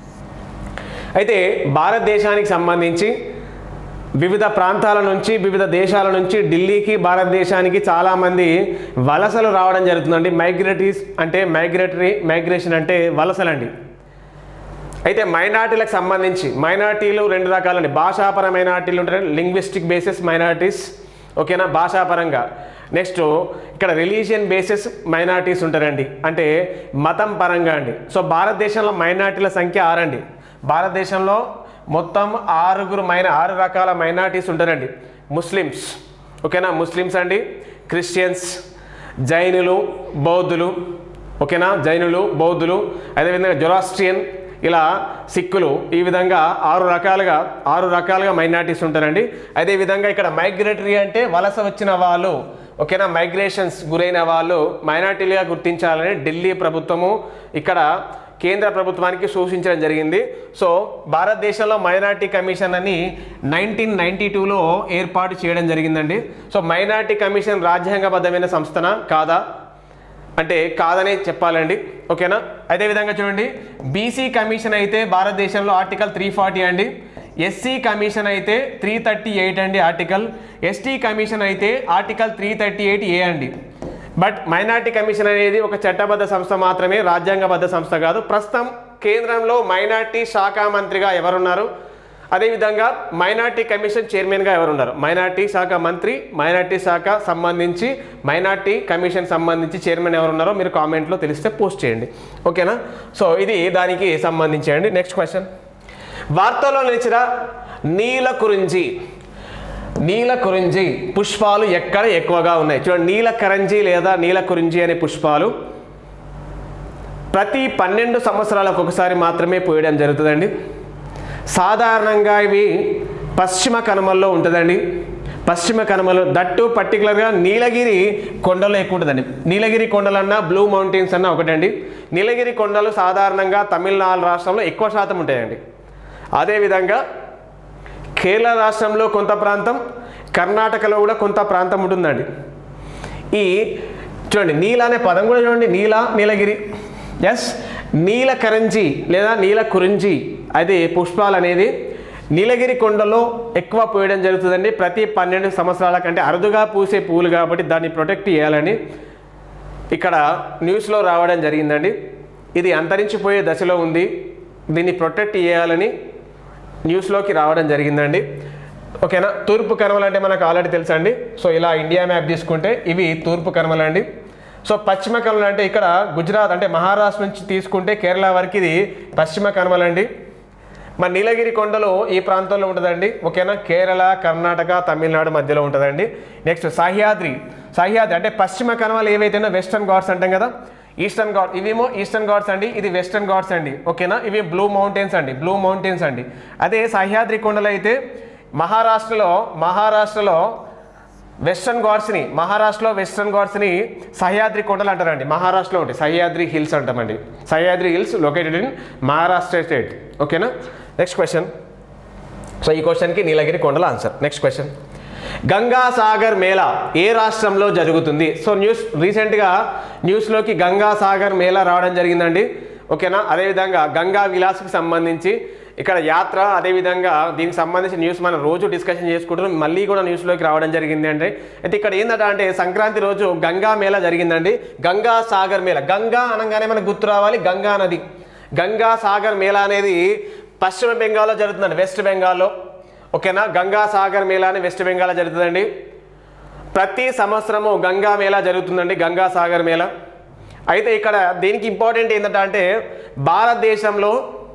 A: అయితే భారతదేశానికి సంబంధించి వివిధ ప్రాంతాల నుంచి వివిధ దేశాల నుంచి ఢిల్లీకి భారతదేశానికి చాలామంది వలసలు రావడం జరుగుతుందండి మైగ్రేటరీస్ అంటే మైగ్రేటరీ మైగ్రేషన్ అంటే వలసలండి అయితే మైనార్టీలకు సంబంధించి మైనార్టీలు రెండు రకాలండి భాషాపర మైనార్టీలు ఉంటాయి లింగ్విస్టిక్ బేసిస్ మైనార్టీస్ ఓకేనా భాషాపరంగా నెక్స్ట్ ఇక్కడ రిలీజియన్ బేసిస్ మైనార్టీస్ ఉంటారండి అంటే మతం పరంగా అండి సో భారతదేశంలో మైనార్టీల సంఖ్య ఆరండి భారతదేశంలో మొత్తం ఆరుగురు మైన ఆరు రకాల మైనార్టీస్ ఉంటారండి ముస్లిమ్స్ ఓకేనా ముస్లిమ్స్ అండి క్రిస్టియన్స్ జైనులు బౌద్ధులు ఓకేనా జైనులు బౌద్ధులు అదేవిధంగా జొరాస్ట్రియన్ ఇలా సిక్కులు ఈ విధంగా ఆరు రకాలుగా ఆరు రకాలుగా మైనార్టీస్ ఉంటారండి అదేవిధంగా ఇక్కడ మైగ్రేటరీ అంటే వలస వచ్చిన వాళ్ళు ఓకేనా మైగ్రేషన్స్ గురైన వాళ్ళు మైనార్టీలుగా గుర్తించాలని ఢిల్లీ ప్రభుత్వము ఇక్కడ కేంద్ర ప్రభుత్వానికి సూచించడం జరిగింది సో భారతదేశంలో మైనార్టీ కమిషన్ అని నైన్టీన్ నైన్టీ టూలో ఏర్పాటు చేయడం జరిగిందండి సో మైనార్టీ కమిషన్ రాజ్యాంగబద్ధమైన సంస్థన కాదా అంటే కాదని చెప్పాలండి ఓకేనా అదేవిధంగా చూడండి బీసీ కమిషన్ అయితే భారతదేశంలో ఆర్టికల్ త్రీ ఫార్టీ అండి ఎస్సీ కమిషన్ అయితే త్రీ థర్టీ ఎయిట్ అండి ఆర్టికల్ ఎస్టీ కమిషన్ అయితే article three thirty eight A అండి బట్ మైనార్టీ కమిషన్ అనేది ఒక చట్టబద్ధ సంస్థ మాత్రమే రాజ్యాంగబద్ధ సంస్థ కాదు ప్రస్తుతం కేంద్రంలో మైనార్టీ శాఖ మంత్రిగా ఎవరున్నారు అదేవిధంగా మైనార్టీ కమిషన్ చైర్మన్గా ఎవరున్నారు మైనార్టీ శాఖ మంత్రి మైనార్టీ శాఖ సంబంధించి మైనార్టీ కమిషన్ సంబంధించి చైర్మన్ ఎవరున్నారో మీరు కామెంట్లో తెలిస్తే పోస్ట్ చేయండి ఓకేనా సో ఇది దానికి సంబంధించేయండి నెక్స్ట్ క్వశ్చన్ వార్తల్లో నిలిచిన నీల కురించి నీల కురించి పుష్పాలు ఎక్కడ ఎక్కువగా ఉన్నాయి చూడండి నీల కరంజి లేదా నీల కురించి అనే పుష్పాలు ప్రతి పన్నెండు సంవత్సరాలకు ఒకసారి మాత్రమే పోయడం జరుగుతుందండి సాధారణంగా ఇవి పశ్చిమ కనుమల్లో ఉంటుందండి పశ్చిమ కనుమలు దట్టు పర్టికులర్గా నీలగిరి కొండలు ఎక్కువ ఉంటుందండి నీలగిరి కొండలు అన్నా బ్లూ మౌంటైన్స్ అన్నా ఒకటండి నీలగిరి కొండలు సాధారణంగా తమిళనాడు రాష్ట్రంలో ఎక్కువ శాతం ఉంటాయండి అదేవిధంగా కేరళ రాష్ట్రంలో కొంత ప్రాంతం కర్ణాటకలో కూడా కొంత ప్రాంతం ఉంటుందండి ఈ చూడండి నీల అనే పదం కూడా చూడండి నీల నీలగిరి ఎస్ నీల కరంజి లేదా నీల కురించి అది పుష్పాలు అనేది నీలగిరి కొండలో ఎక్కువ పూయడం జరుగుతుందండి ప్రతి పన్నెండు సంవత్సరాల కంటే అరుదుగా పూసే పూలు కాబట్టి దాన్ని ప్రొటెక్ట్ చేయాలని ఇక్కడ న్యూస్లో రావడం జరిగిందండి ఇది అంతరించిపోయే దశలో ఉంది దీన్ని ప్రొటెక్ట్ చేయాలని న్యూస్లోకి రావడం జరిగిందండి ఓకేనా తూర్పు కనుమలు అంటే మనకు ఆల్రెడీ తెలుసండి సో ఇలా ఇండియా మ్యాప్ తీసుకుంటే ఇవి తూర్పు కనుమలు అండి సో పశ్చిమ కనుమలు అంటే ఇక్కడ గుజరాత్ అంటే మహారాష్ట్ర నుంచి తీసుకుంటే కేరళ వరకు ఇది పశ్చిమ కనుమలండి మరి నీలగిరి కొండలు ఈ ప్రాంతంలో ఉంటుందండి ఓకేనా కేరళ కర్ణాటక తమిళనాడు మధ్యలో ఉంటుందండి నెక్స్ట్ సహ్యాద్రి సహ్యాద్రి అంటే పశ్చిమ కనుమలు ఏవైతేనో వెస్టర్న్ ఘాట్స్ అంటాం కదా ఈస్టర్న్ ఘాట్ ఇవేమో ఈస్టర్న్ ఘాట్స్ అండి ఇది వెస్టర్న్ ఘాట్స్ అండి ఓకేనా ఇవి బ్లూ మౌంటైన్స్ అండి బ్లూ మౌంటైన్స్ అండి అదే సహ్యాద్రి కొండలు అయితే మహారాష్ట్రలో మహారాష్ట్రలో వెస్టర్న్ ఘాట్స్ని మహారాష్ట్రలో వెస్టర్న్ ఘాట్స్ని సహ్యాద్రి కొండలు అంటారండి మహారాష్ట్రలో ఉంటాయి సహ్యాద్రి హిల్స్ అంటామండి Sahyadri hills located in Maharashtra state ఓకేనా నెక్స్ట్ క్వశ్చన్ సో ఈ క్వశ్చన్కి నీలగిరి కొండల answer next question Ganga Sagar Mela ఏ రాష్ట్రంలో జరుగుతుంది సో న్యూస్ రీసెంట్గా న్యూస్లోకి గంగా సాగర్ మేళా రావడం జరిగిందండి ఓకేనా అదేవిధంగా గంగా విలాస్కి సంబంధించి ఇక్కడ యాత్ర అదేవిధంగా దీనికి సంబంధించి న్యూస్ మనం రోజు డిస్కషన్ చేసుకుంటున్నాం మళ్ళీ కూడా న్యూస్లోకి రావడం జరిగింది అంటే అయితే ఇక్కడ ఏంటంటే అంటే సంక్రాంతి రోజు గంగా మేళా జరిగిందండి గంగా సాగర్ మేళా గంగా అనగానే మనకు గుర్తు రావాలి గంగా నది గంగా సాగర్ మేళా అనేది పశ్చిమ బెంగాల్లో జరుగుతుందండి వెస్ట్ బెంగాల్లో ఓకేనా గంగా సాగర్ మేళా అని వెస్ట్ బెంగాల్లో జరుగుతుందండి ప్రతి సంవత్సరము గంగా మేళ జరుగుతుందండి గంగా సాగర్ మేళ అయితే ఇక్కడ దీనికి ఇంపార్టెంట్ ఏంటంటే అంటే భారతదేశంలో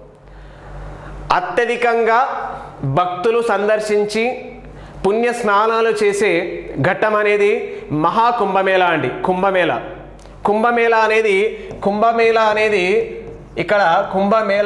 A: అత్యధికంగా భక్తులు సందర్శించి పుణ్య స్నానాలు చేసే ఘట్టం అనేది మహాకుంభమేళ అండి కుంభమేళ కుంభమేళ అనేది కుంభమేళ అనేది ఇక్కడ కుంభమేళ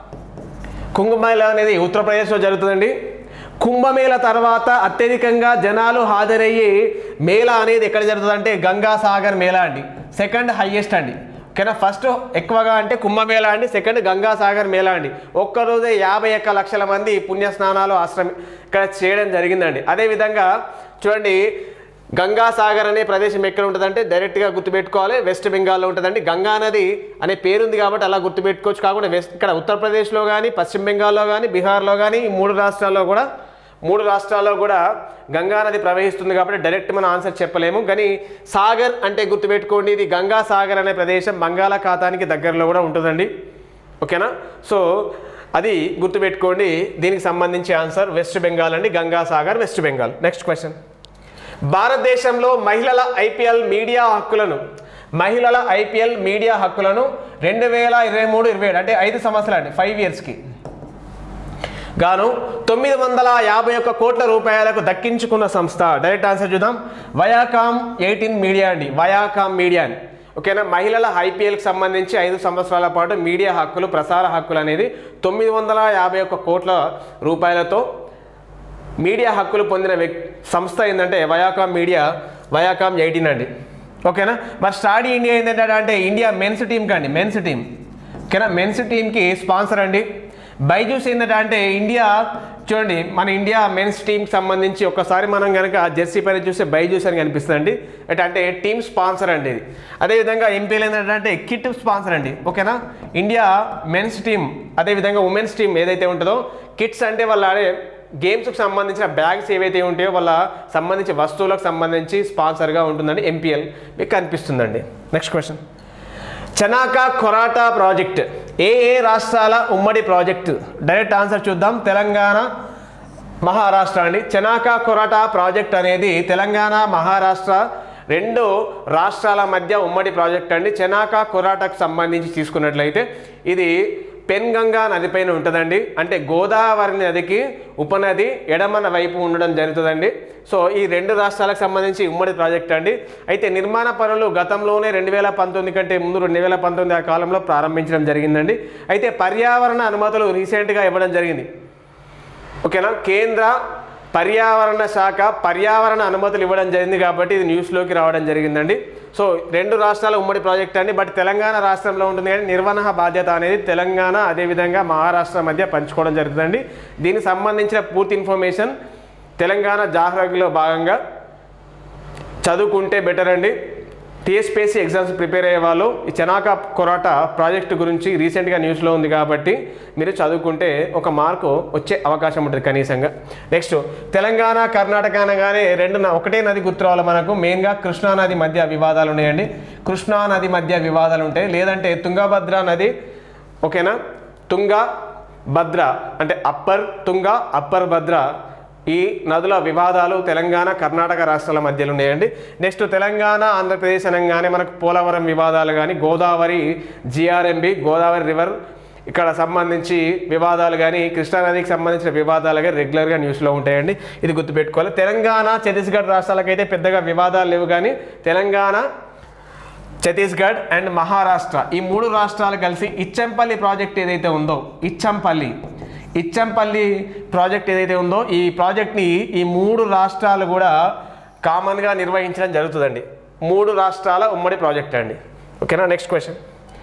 A: కుంభమేళ అనేది ఉత్తరప్రదేశ్లో జరుగుతుందండి కుంభమేళ తర్వాత అత్యధికంగా జనాలు హాజరయ్యే మేళ అనేది ఎక్కడ జరుగుతుంది అంటే గంగా సాగర్ మేళ అండి సెకండ్ హైయెస్ట్ అండి ఓకేనా ఫస్ట్ ఎక్కువగా అంటే కుంభమేళ అండి సెకండ్ గంగా సాగర్ మేళ అండి ఒక్కరోజే యాభై ఒక్క లక్షల మంది పుణ్య స్నానాలు ఆశ్రమ ఇక్కడ చేయడం జరిగిందండి అదేవిధంగా చూడండి గంగా సాగర్ అనే ప్రదేశం ఎక్కడ ఉంటుందంటే డైరెక్ట్గా గుర్తుపెట్టుకోవాలి వెస్ట్ బెంగాల్లో ఉంటుందండి గంగా నది అనే పేరుంది కాబట్టి అలా గుర్తుపెట్టుకోవచ్చు కాకుండా వెస్ట్ ఇక్కడ ఉత్తరప్రదేశ్లో కానీ పశ్చిమ బెంగాల్లో కానీ బీహార్లో కానీ ఈ మూడు రాష్ట్రాల్లో కూడా మూడు రాష్ట్రాల్లో కూడా గంగా నది ప్రవహిస్తుంది కాబట్టి డైరెక్ట్ మనం ఆన్సర్ చెప్పలేము కానీ సాగర్ అంటే గుర్తుపెట్టుకోండి ఇది గంగా సాగర్ అనే ప్రదేశం బంగాళాఖాతానికి దగ్గరలో కూడా ఉంటుందండి ఓకేనా సో అది గుర్తుపెట్టుకోండి దీనికి సంబంధించి ఆన్సర్ వెస్ట్ బెంగాల్ అండి గంగా సాగర్ వెస్ట్ బెంగాల్ నెక్స్ట్ క్వశ్చన్ భారతదేశంలో మహిళల ఐపీఎల్ మీడియా హక్కులను మహిళల ఐపీఎల్ మీడియా హక్కులను రెండు వేల ఇరవై మూడు ఇరవై ఏడు అంటే ఐదు సంవత్సరాలు అండి ఫైవ్ ఇయర్స్కి గాను తొమ్మిది వందల యాభై ఒక్క కోట్ల రూపాయలకు దక్కించుకున్న సంస్థ డైరెక్ట్ ఆన్సర్ చూద్దాం వయాకామ్ ఎయిటీన్ మీడియా అండి వయాకామ్ మీడియా అని ఓకేనా మహిళల ఐపీఎల్కి సంబంధించి ఐదు సంవత్సరాల పాటు మీడియా హక్కులు ప్రసార హక్కులు అనేది తొమ్మిది వందల యాభై ఒక్క కోట్ల రూపాయలతో మీడియా హక్కులు పొందిన వ్యక్ సంస్థ ఏంటంటే వయాకామ్ మీడియా వయాకామ్ ఎయిటీన్ అండి ఓకేనా మరి స్టాడీ ఇండియా ఏంటంటే అంటే ఇండియా మెన్స్ టీంకి అండి మెన్స్ టీం ఓకేనా మెన్స్ టీంకి స్పాన్సర్ అండి బైజూస్ ఏంటంటే అంటే ఇండియా చూడండి మన ఇండియా మెన్స్ టీంకి సంబంధించి ఒకసారి మనం కనుక జెర్సీ పైన చూస్తే బైజూస్ అని కనిపిస్తుంది అంటే అంటే టీమ్ స్పాన్సర్ అండి ఇది అదేవిధంగా ఎంపీలు ఏంటంటే అంటే కిట్ స్పాన్సర్ అండి ఓకేనా ఇండియా మెన్స్ టీం అదేవిధంగా ఉమెన్స్ టీం ఏదైతే ఉంటుందో కిట్స్ అంటే వాళ్ళు ఆడే గేమ్స్కి సంబంధించిన బ్యాగ్స్ ఏవైతే ఉంటాయో వాళ్ళ సంబంధించి వస్తువులకు సంబంధించి స్పాన్సర్గా ఉంటుందండి ఎంపీఎల్ మీకు కనిపిస్తుందండి next question Chanaka Korata project ఏ ఏ రాష్ట్రాల ఉమ్మడి ప్రాజెక్ట్ డైరెక్ట్ ఆన్సర్ చూద్దాం తెలంగాణ మహారాష్ట్ర అండి చనాకా కొరాటా ప్రాజెక్ట్ అనేది తెలంగాణ మహారాష్ట్ర రెండు రాష్ట్రాల మధ్య ఉమ్మడి ప్రాజెక్ట్ అండి చనాకా కొరాటాకు సంబంధించి తీసుకున్నట్లయితే ఇది పెన్గంగా నదిపైన ఉంటుందండి అంటే గోదావరి నదికి ఉపనది ఎడమన వైపు ఉండడం జరుగుతుందండి సో ఈ రెండు రాష్ట్రాలకు సంబంధించి ఉమ్మడి ప్రాజెక్ట్ అండి అయితే నిర్మాణ పనులు గతంలోనే రెండు వేల పంతొమ్మిది కంటే ముందు రెండు వేల పంతొమ్మిది ఆ కాలంలో ప్రారంభించడం జరిగిందండి అయితే పర్యావరణ అనుమతులు రీసెంట్గా ఇవ్వడం జరిగింది ఓకేనా కేంద్ర పర్యావరణ శాఖ పర్యావరణ అనుమతులు ఇవ్వడం జరిగింది కాబట్టి ఇది న్యూస్లోకి రావడం జరిగిందండి సో రెండు రాష్ట్రాల ఉమ్మడి ప్రాజెక్ట్ అండి బట్ తెలంగాణ రాష్ట్రంలో ఉంటుంది కానీ నిర్వహణ బాధ్యత అనేది తెలంగాణ అదేవిధంగా మహారాష్ట్ర మధ్య పంచుకోవడం జరుగుతుందండి దీనికి సంబంధించిన పూర్తి ఇన్ఫర్మేషన్ తెలంగాణ జాగ్రత్తలో భాగంగా చదువుకుంటే బెటర్ అండి టీఎస్పీఎస్సీ ఎగ్జామ్స్ ప్రిపేర్ అయ్యే వాళ్ళు ఈ చనాకా కొరాటా ప్రాజెక్టు గురించి రీసెంట్గా న్యూస్లో ఉంది కాబట్టి మీరు చదువుకుంటే ఒక మార్కు వచ్చే అవకాశం ఉంటుంది కనీసంగా నెక్స్ట్ తెలంగాణ కర్ణాటక అనగానే రెండు న- ఒకటే నది గుర్తు రావాలి మనకు మెయిన్గా కృష్ణా నది మధ్య వివాదాలు ఉన్నాయండి కృష్ణా నది మధ్య వివాదాలు ఉంటాయి లేదంటే తుంగభద్ర నది ఓకేనా తుంగ భద్ర అంటే అప్పర్ తుంగ అప్పర్ భద్ర ఈ నదుల వివాదాలు తెలంగాణ కర్ణాటక రాష్ట్రాల మధ్యలో ఉన్నాయండి నెక్స్ట్ తెలంగాణ ఆంధ్రప్రదేశ్ అనగానే మనకు పోలవరం వివాదాలు కానీ గోదావరి జిఆర్ఎంబి గోదావరి రివర్ ఇక్కడ సంబంధించి వివాదాలు కానీ కృష్ణానదికి సంబంధించిన వివాదాలు కానీ రెగ్యులర్గా న్యూస్లో ఉంటాయండి ఇది గుర్తుపెట్టుకోవాలి తెలంగాణ ఛత్తీస్గఢ్ రాష్ట్రాలకైతే పెద్దగా వివాదాలు లేవు కానీ తెలంగాణ ఛత్తీస్గఢ్ అండ్ మహారాష్ట్ర ఈ మూడు రాష్ట్రాలు కలిసి ఇచ్చంపల్లి ప్రాజెక్ట్ ఏదైతే ఉందో ఇచ్చంపల్లి ఇచ్చంపల్లి ప్రాజెక్ట్ ఏదైతే ఉందో ఈ ప్రాజెక్ట్ని ఈ మూడు రాష్ట్రాలు కూడా కామన్గా నిర్వహించడం జరుగుతుందండి మూడు రాష్ట్రాల ఉమ్మడి ప్రాజెక్ట్ అండి ఓకేనా నెక్స్ట్ క్వశ్చన్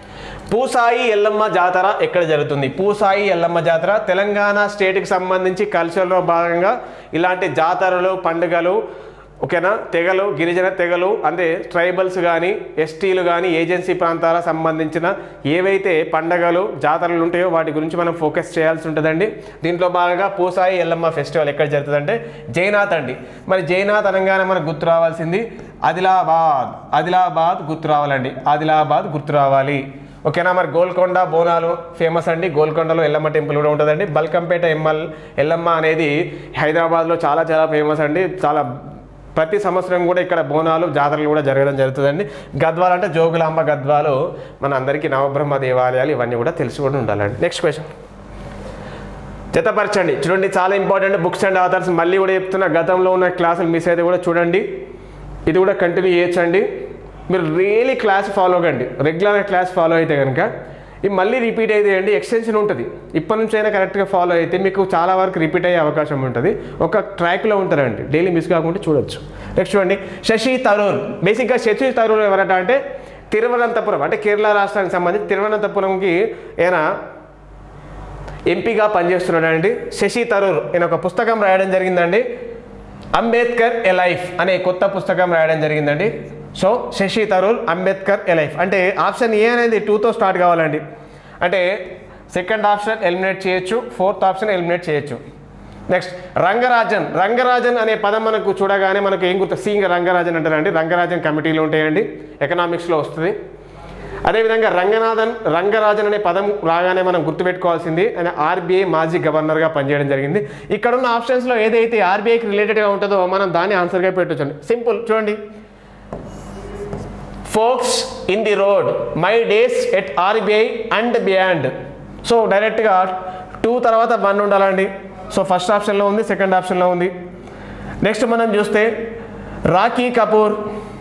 A: పూసాయి ఎల్లమ్మ జాతర ఎక్కడ జరుగుతుంది పూసాయి ఎల్లమ్మ జాతర తెలంగాణ స్టేట్కి సంబంధించి కల్చర్లో భాగంగా ఇలాంటి జాతరలు పండుగలు ఓకేనా తెగలు గిరిజన తెగలు అంటే ట్రైబల్స్ కానీ ఎస్టీలు కానీ ఏజెన్సీ ప్రాంతాలకు సంబంధించిన ఏవైతే పండగలు జాతరలు ఉంటాయో వాటి గురించి మనం ఫోకస్ చేయాల్సి ఉంటుందండి దీంట్లో భాగంగా పూసాయి ఎల్లమ్మ ఫెస్టివల్ ఎక్కడ జరుగుతుందంటే జైనాథ్ అండి మరి జైనాథ్ అనగానే మనకు గుర్తు రావాల్సింది ఆదిలాబాద్ ఆదిలాబాద్ గుర్తు రావాలండి ఆదిలాబాద్ గుర్తు రావాలి ఓకేనా మరి గోల్కొండ బోనాలు ఫేమస్ అండి గోల్కొండలో ఎల్లమ్మ టెంపుల్ కూడా ఉంటుందండి బల్కంపేట ఎమ్మల్ ఎల్లమ్మ అనేది హైదరాబాద్లో చాలా చాలా ఫేమస్ అండి చాలా ప్రతి సంవత్సరం కూడా ఇక్కడ బోనాలు జాతరలు కూడా జరగడం జరుగుతుందండి గద్వాలు అంటే జోగులాంబ గద్వాలు మన అందరికీ నవబ్రహ్మ దేవాలయాలు ఇవన్నీ కూడా తెలిసి కూడా ఉండాలండి నెక్స్ట్ క్వశ్చన్ జతపరచండి చూడండి చాలా ఇంపార్టెంట్ బుక్స్ అండ్ ఆథర్స్ మళ్ళీ కూడా చెప్తున్నా గతంలో ఉన్న క్లాసులు మిస్ అయితే కూడా చూడండి ఇది కూడా కంటిన్యూ చేయొచ్చండి మీరు రియలీ క్లాస్ ఫాలో కండి రెగ్యులర్గా క్లాస్ ఫాలో అయితే కనుక ఇది మళ్ళీ రిపీట్ అయితే అండి ఎక్స్టెన్షన్ ఉంటుంది ఇప్పటి నుంచి అయినా కరెక్ట్గా ఫాలో అయితే మీకు చాలా వరకు రిపీట్ అయ్యే అవకాశం ఉంటుంది ఒక ట్రాక్లో ఉంటారండి డైలీ మిస్ కాకుండా చూడొచ్చు నెక్స్ట్ చూడండి శశి తరూర్ బేసిక్గా శశి తరూర్ ఎవరట అంటే తిరువనంతపురం అంటే కేరళ రాష్ట్రానికి సంబంధించి తిరువనంతపురంకి ఆయన ఎంపీగా పనిచేస్తున్నాడండి శశి తరూర్ ఈయన ఒక పుస్తకం రాయడం జరిగిందండి అంబేద్కర్ ఎ లైఫ్ అనే కొత్త పుస్తకం రాయడం జరిగిందండి so Shashi Tharoor Ambedkar a life అంటే ఆప్షన్ ఏ అనేది టూతో స్టార్ట్ కావాలండి అంటే సెకండ్ ఆప్షన్ ఎలిమినేట్ చేయొచ్చు ఫోర్త్ ఆప్షన్ ఎలిమినేట్ చేయొచ్చు నెక్స్ట్ రంగరాజన్ రంగరాజన్ అనే పదం మనకు చూడగానే మనకు ఏం గుర్తు సింగ్ రంగరాజన్ అంటారండి రంగరాజన్ కమిటీలు ఉంటాయండి ఎకనామిక్స్లో వస్తుంది అదేవిధంగా రంగనాథన్ రంగరాజన్ అనే పదం రాగానే మనం గుర్తుపెట్టుకోవాల్సింది ఆయన ఆర్బీఐ మాజీ గవర్నర్గా పనిచేయడం జరిగింది ఇక్కడ ఉన్న ఆప్షన్స్లో ఏదైతే ఆర్బీఐకి రిలేటెడ్గా ఉంటుందో మనం దాన్ని ఆన్సర్గా పెట్టొచ్చండి సింపుల్ చూడండి forks in the road my days at RBI and beyond so డైరెక్ట్గా టూ తర్వాత వన్ ఉండాలండి సో ఫస్ట్ ఆప్షన్లో ఉంది సెకండ్ ఆప్షన్లో ఉంది నెక్స్ట్ మనం చూస్తే Raakhi Kapoor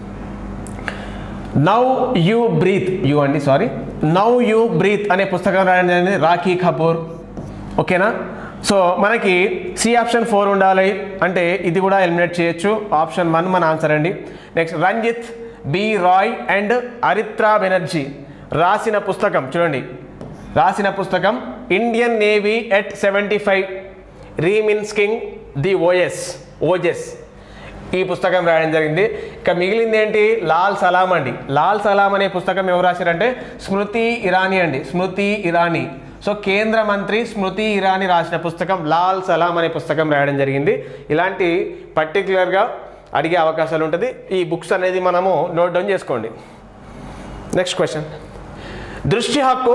A: now you breathe you అండి సారీ నౌ యూ బ్రీత్ అనే పుస్తకం రాయడం జరిగింది రాఖీ కపూర్ ఓకేనా సో మనకి సి ఆప్షన్ ఫోర్ ఉండాలి అంటే ఇది కూడా ఎలిమినేట్ చేయొచ్చు ఆప్షన్ వన్ మన ఆన్సర్ అండి next Ranjit B Rai and Aritra Banerjee రాసిన పుస్తకం చూడండి రాసిన పుస్తకం Indian navy at seventy five reminiscing the ఓఎస్ ఓజెస్ ఈ పుస్తకం రాయడం జరిగింది ఇక మిగిలింది ఏంటి లాల్ సలాం అండి లాల్ సలాం అనే పుస్తకం ఎవరు రాశారంటే స్మృతి ఇరానీ అండి స్మృతి ఇరానీ సో కేంద్ర మంత్రి స్మృతి ఇరానీ రాసిన పుస్తకం లాల్ సలాం అనే పుస్తకం రాయడం జరిగింది ఇలాంటి పర్టికులర్గా అడిగే అవకాశాలు ఉంటుంది ఈ బుక్స్ అనేది మనము నోట్ డౌన్ చేసుకోండి నెక్స్ట్ క్వశ్చన్ దృష్టి హక్కు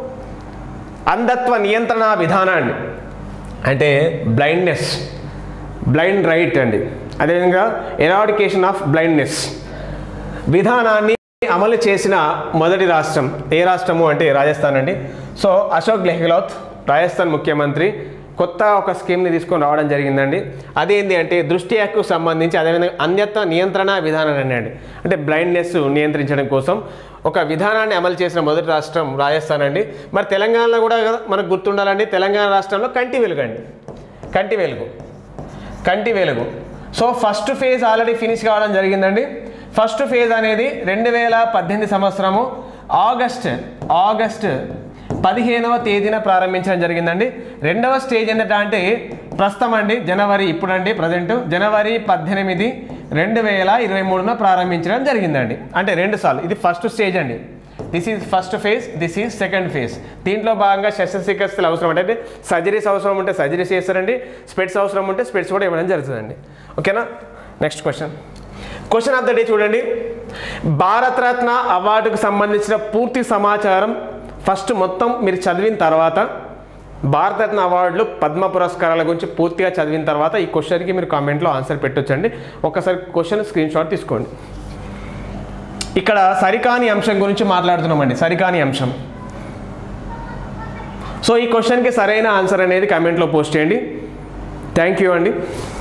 A: అంధత్వ నియంత్రణ విధానాన్ని అంటే బ్లైండ్నెస్ బ్లైండ్ రైట్ అండి అదేవిధంగా ఎరాడికేషన్ ఆఫ్ బ్లైండ్నెస్ విధానాన్ని అమలు చేసిన మొదటి రాష్ట్రం ఏ రాష్ట్రము అంటే రాజస్థాన్ అండి సో అశోక్ గెహ్లోత్ రాజస్థాన్ ముఖ్యమంత్రి కొత్త ఒక స్కీమ్ని తీసుకొని రావడం జరిగిందండి అదేంటి అంటే దృష్టి హక్కు సంబంధించి అదేవిధంగా అన్యత్వ నియంత్రణ విధానం అండి అంటే బ్లైండ్నెస్ నియంత్రించడం కోసం ఒక విధానాన్ని అమలు చేసిన మొదటి రాష్ట్రం రాజస్థాన్ అండి మరి తెలంగాణలో కూడా మనకు గుర్తుండాలండి తెలంగాణ రాష్ట్రంలో కంటి వెలుగు అండి కంటి వెలుగు కంటి వెలుగు so first phase already finish కావడం జరిగిందండి ఫస్ట్ ఫేజ్ అనేది రెండు వేల పద్దెనిమిది సంవత్సరము ఆగస్ట్ ఆగస్ట్ పదిహేనవ తేదీన ప్రారంభించడం జరిగిందండి రెండవ స్టేజ్ ఏంటంటే అంటే ప్రస్తుతం అండి జనవరి ఇప్పుడండి ప్రజెంట్ జనవరి పద్దెనిమిది రెండు వేల ఇరవై మూడున ప్రారంభించడం జరిగిందండి అంటే రెండు సార్లు ఇది ఫస్ట్ స్టేజ్ అండి this is first phase this is second phase దీంట్లో భాగంగా శస్త్రచికిత్సలు అవసరం అంటే సర్జరీస్ అవసరం ఉంటే సర్జరీస్ చేస్తారండి స్పెట్స్ అవసరం ఉంటే స్పెట్స్ కూడా ఇవ్వడం జరుగుతుందండి ఓకేనా next question question of the day చూడండి భారతరత్న అవార్డుకు సంబంధించిన పూర్తి సమాచారం ఫస్ట్ మొత్తం మీరు చదివిన తర్వాత భారతరత్న అవార్డులు పద్మ పురస్కారాల గురించి పూర్తిగా చదివిన తర్వాత ఈ క్వశ్చన్కి మీరు కామెంట్లో ఆన్సర్ పెట్టొచ్చండి ఒకసారి క్వశ్చన్ స్క్రీన్ షాట్ తీసుకోండి ఇక్కడ సరికాని అంశం గురించి మాట్లాడుతున్నామండి సరికాని అంశం సో ఈ క్వశ్చన్కి సరైన ఆన్సర్ అనేది కమెంట్లో పోస్ట్ చేయండి థ్యాంక్ యూ అండి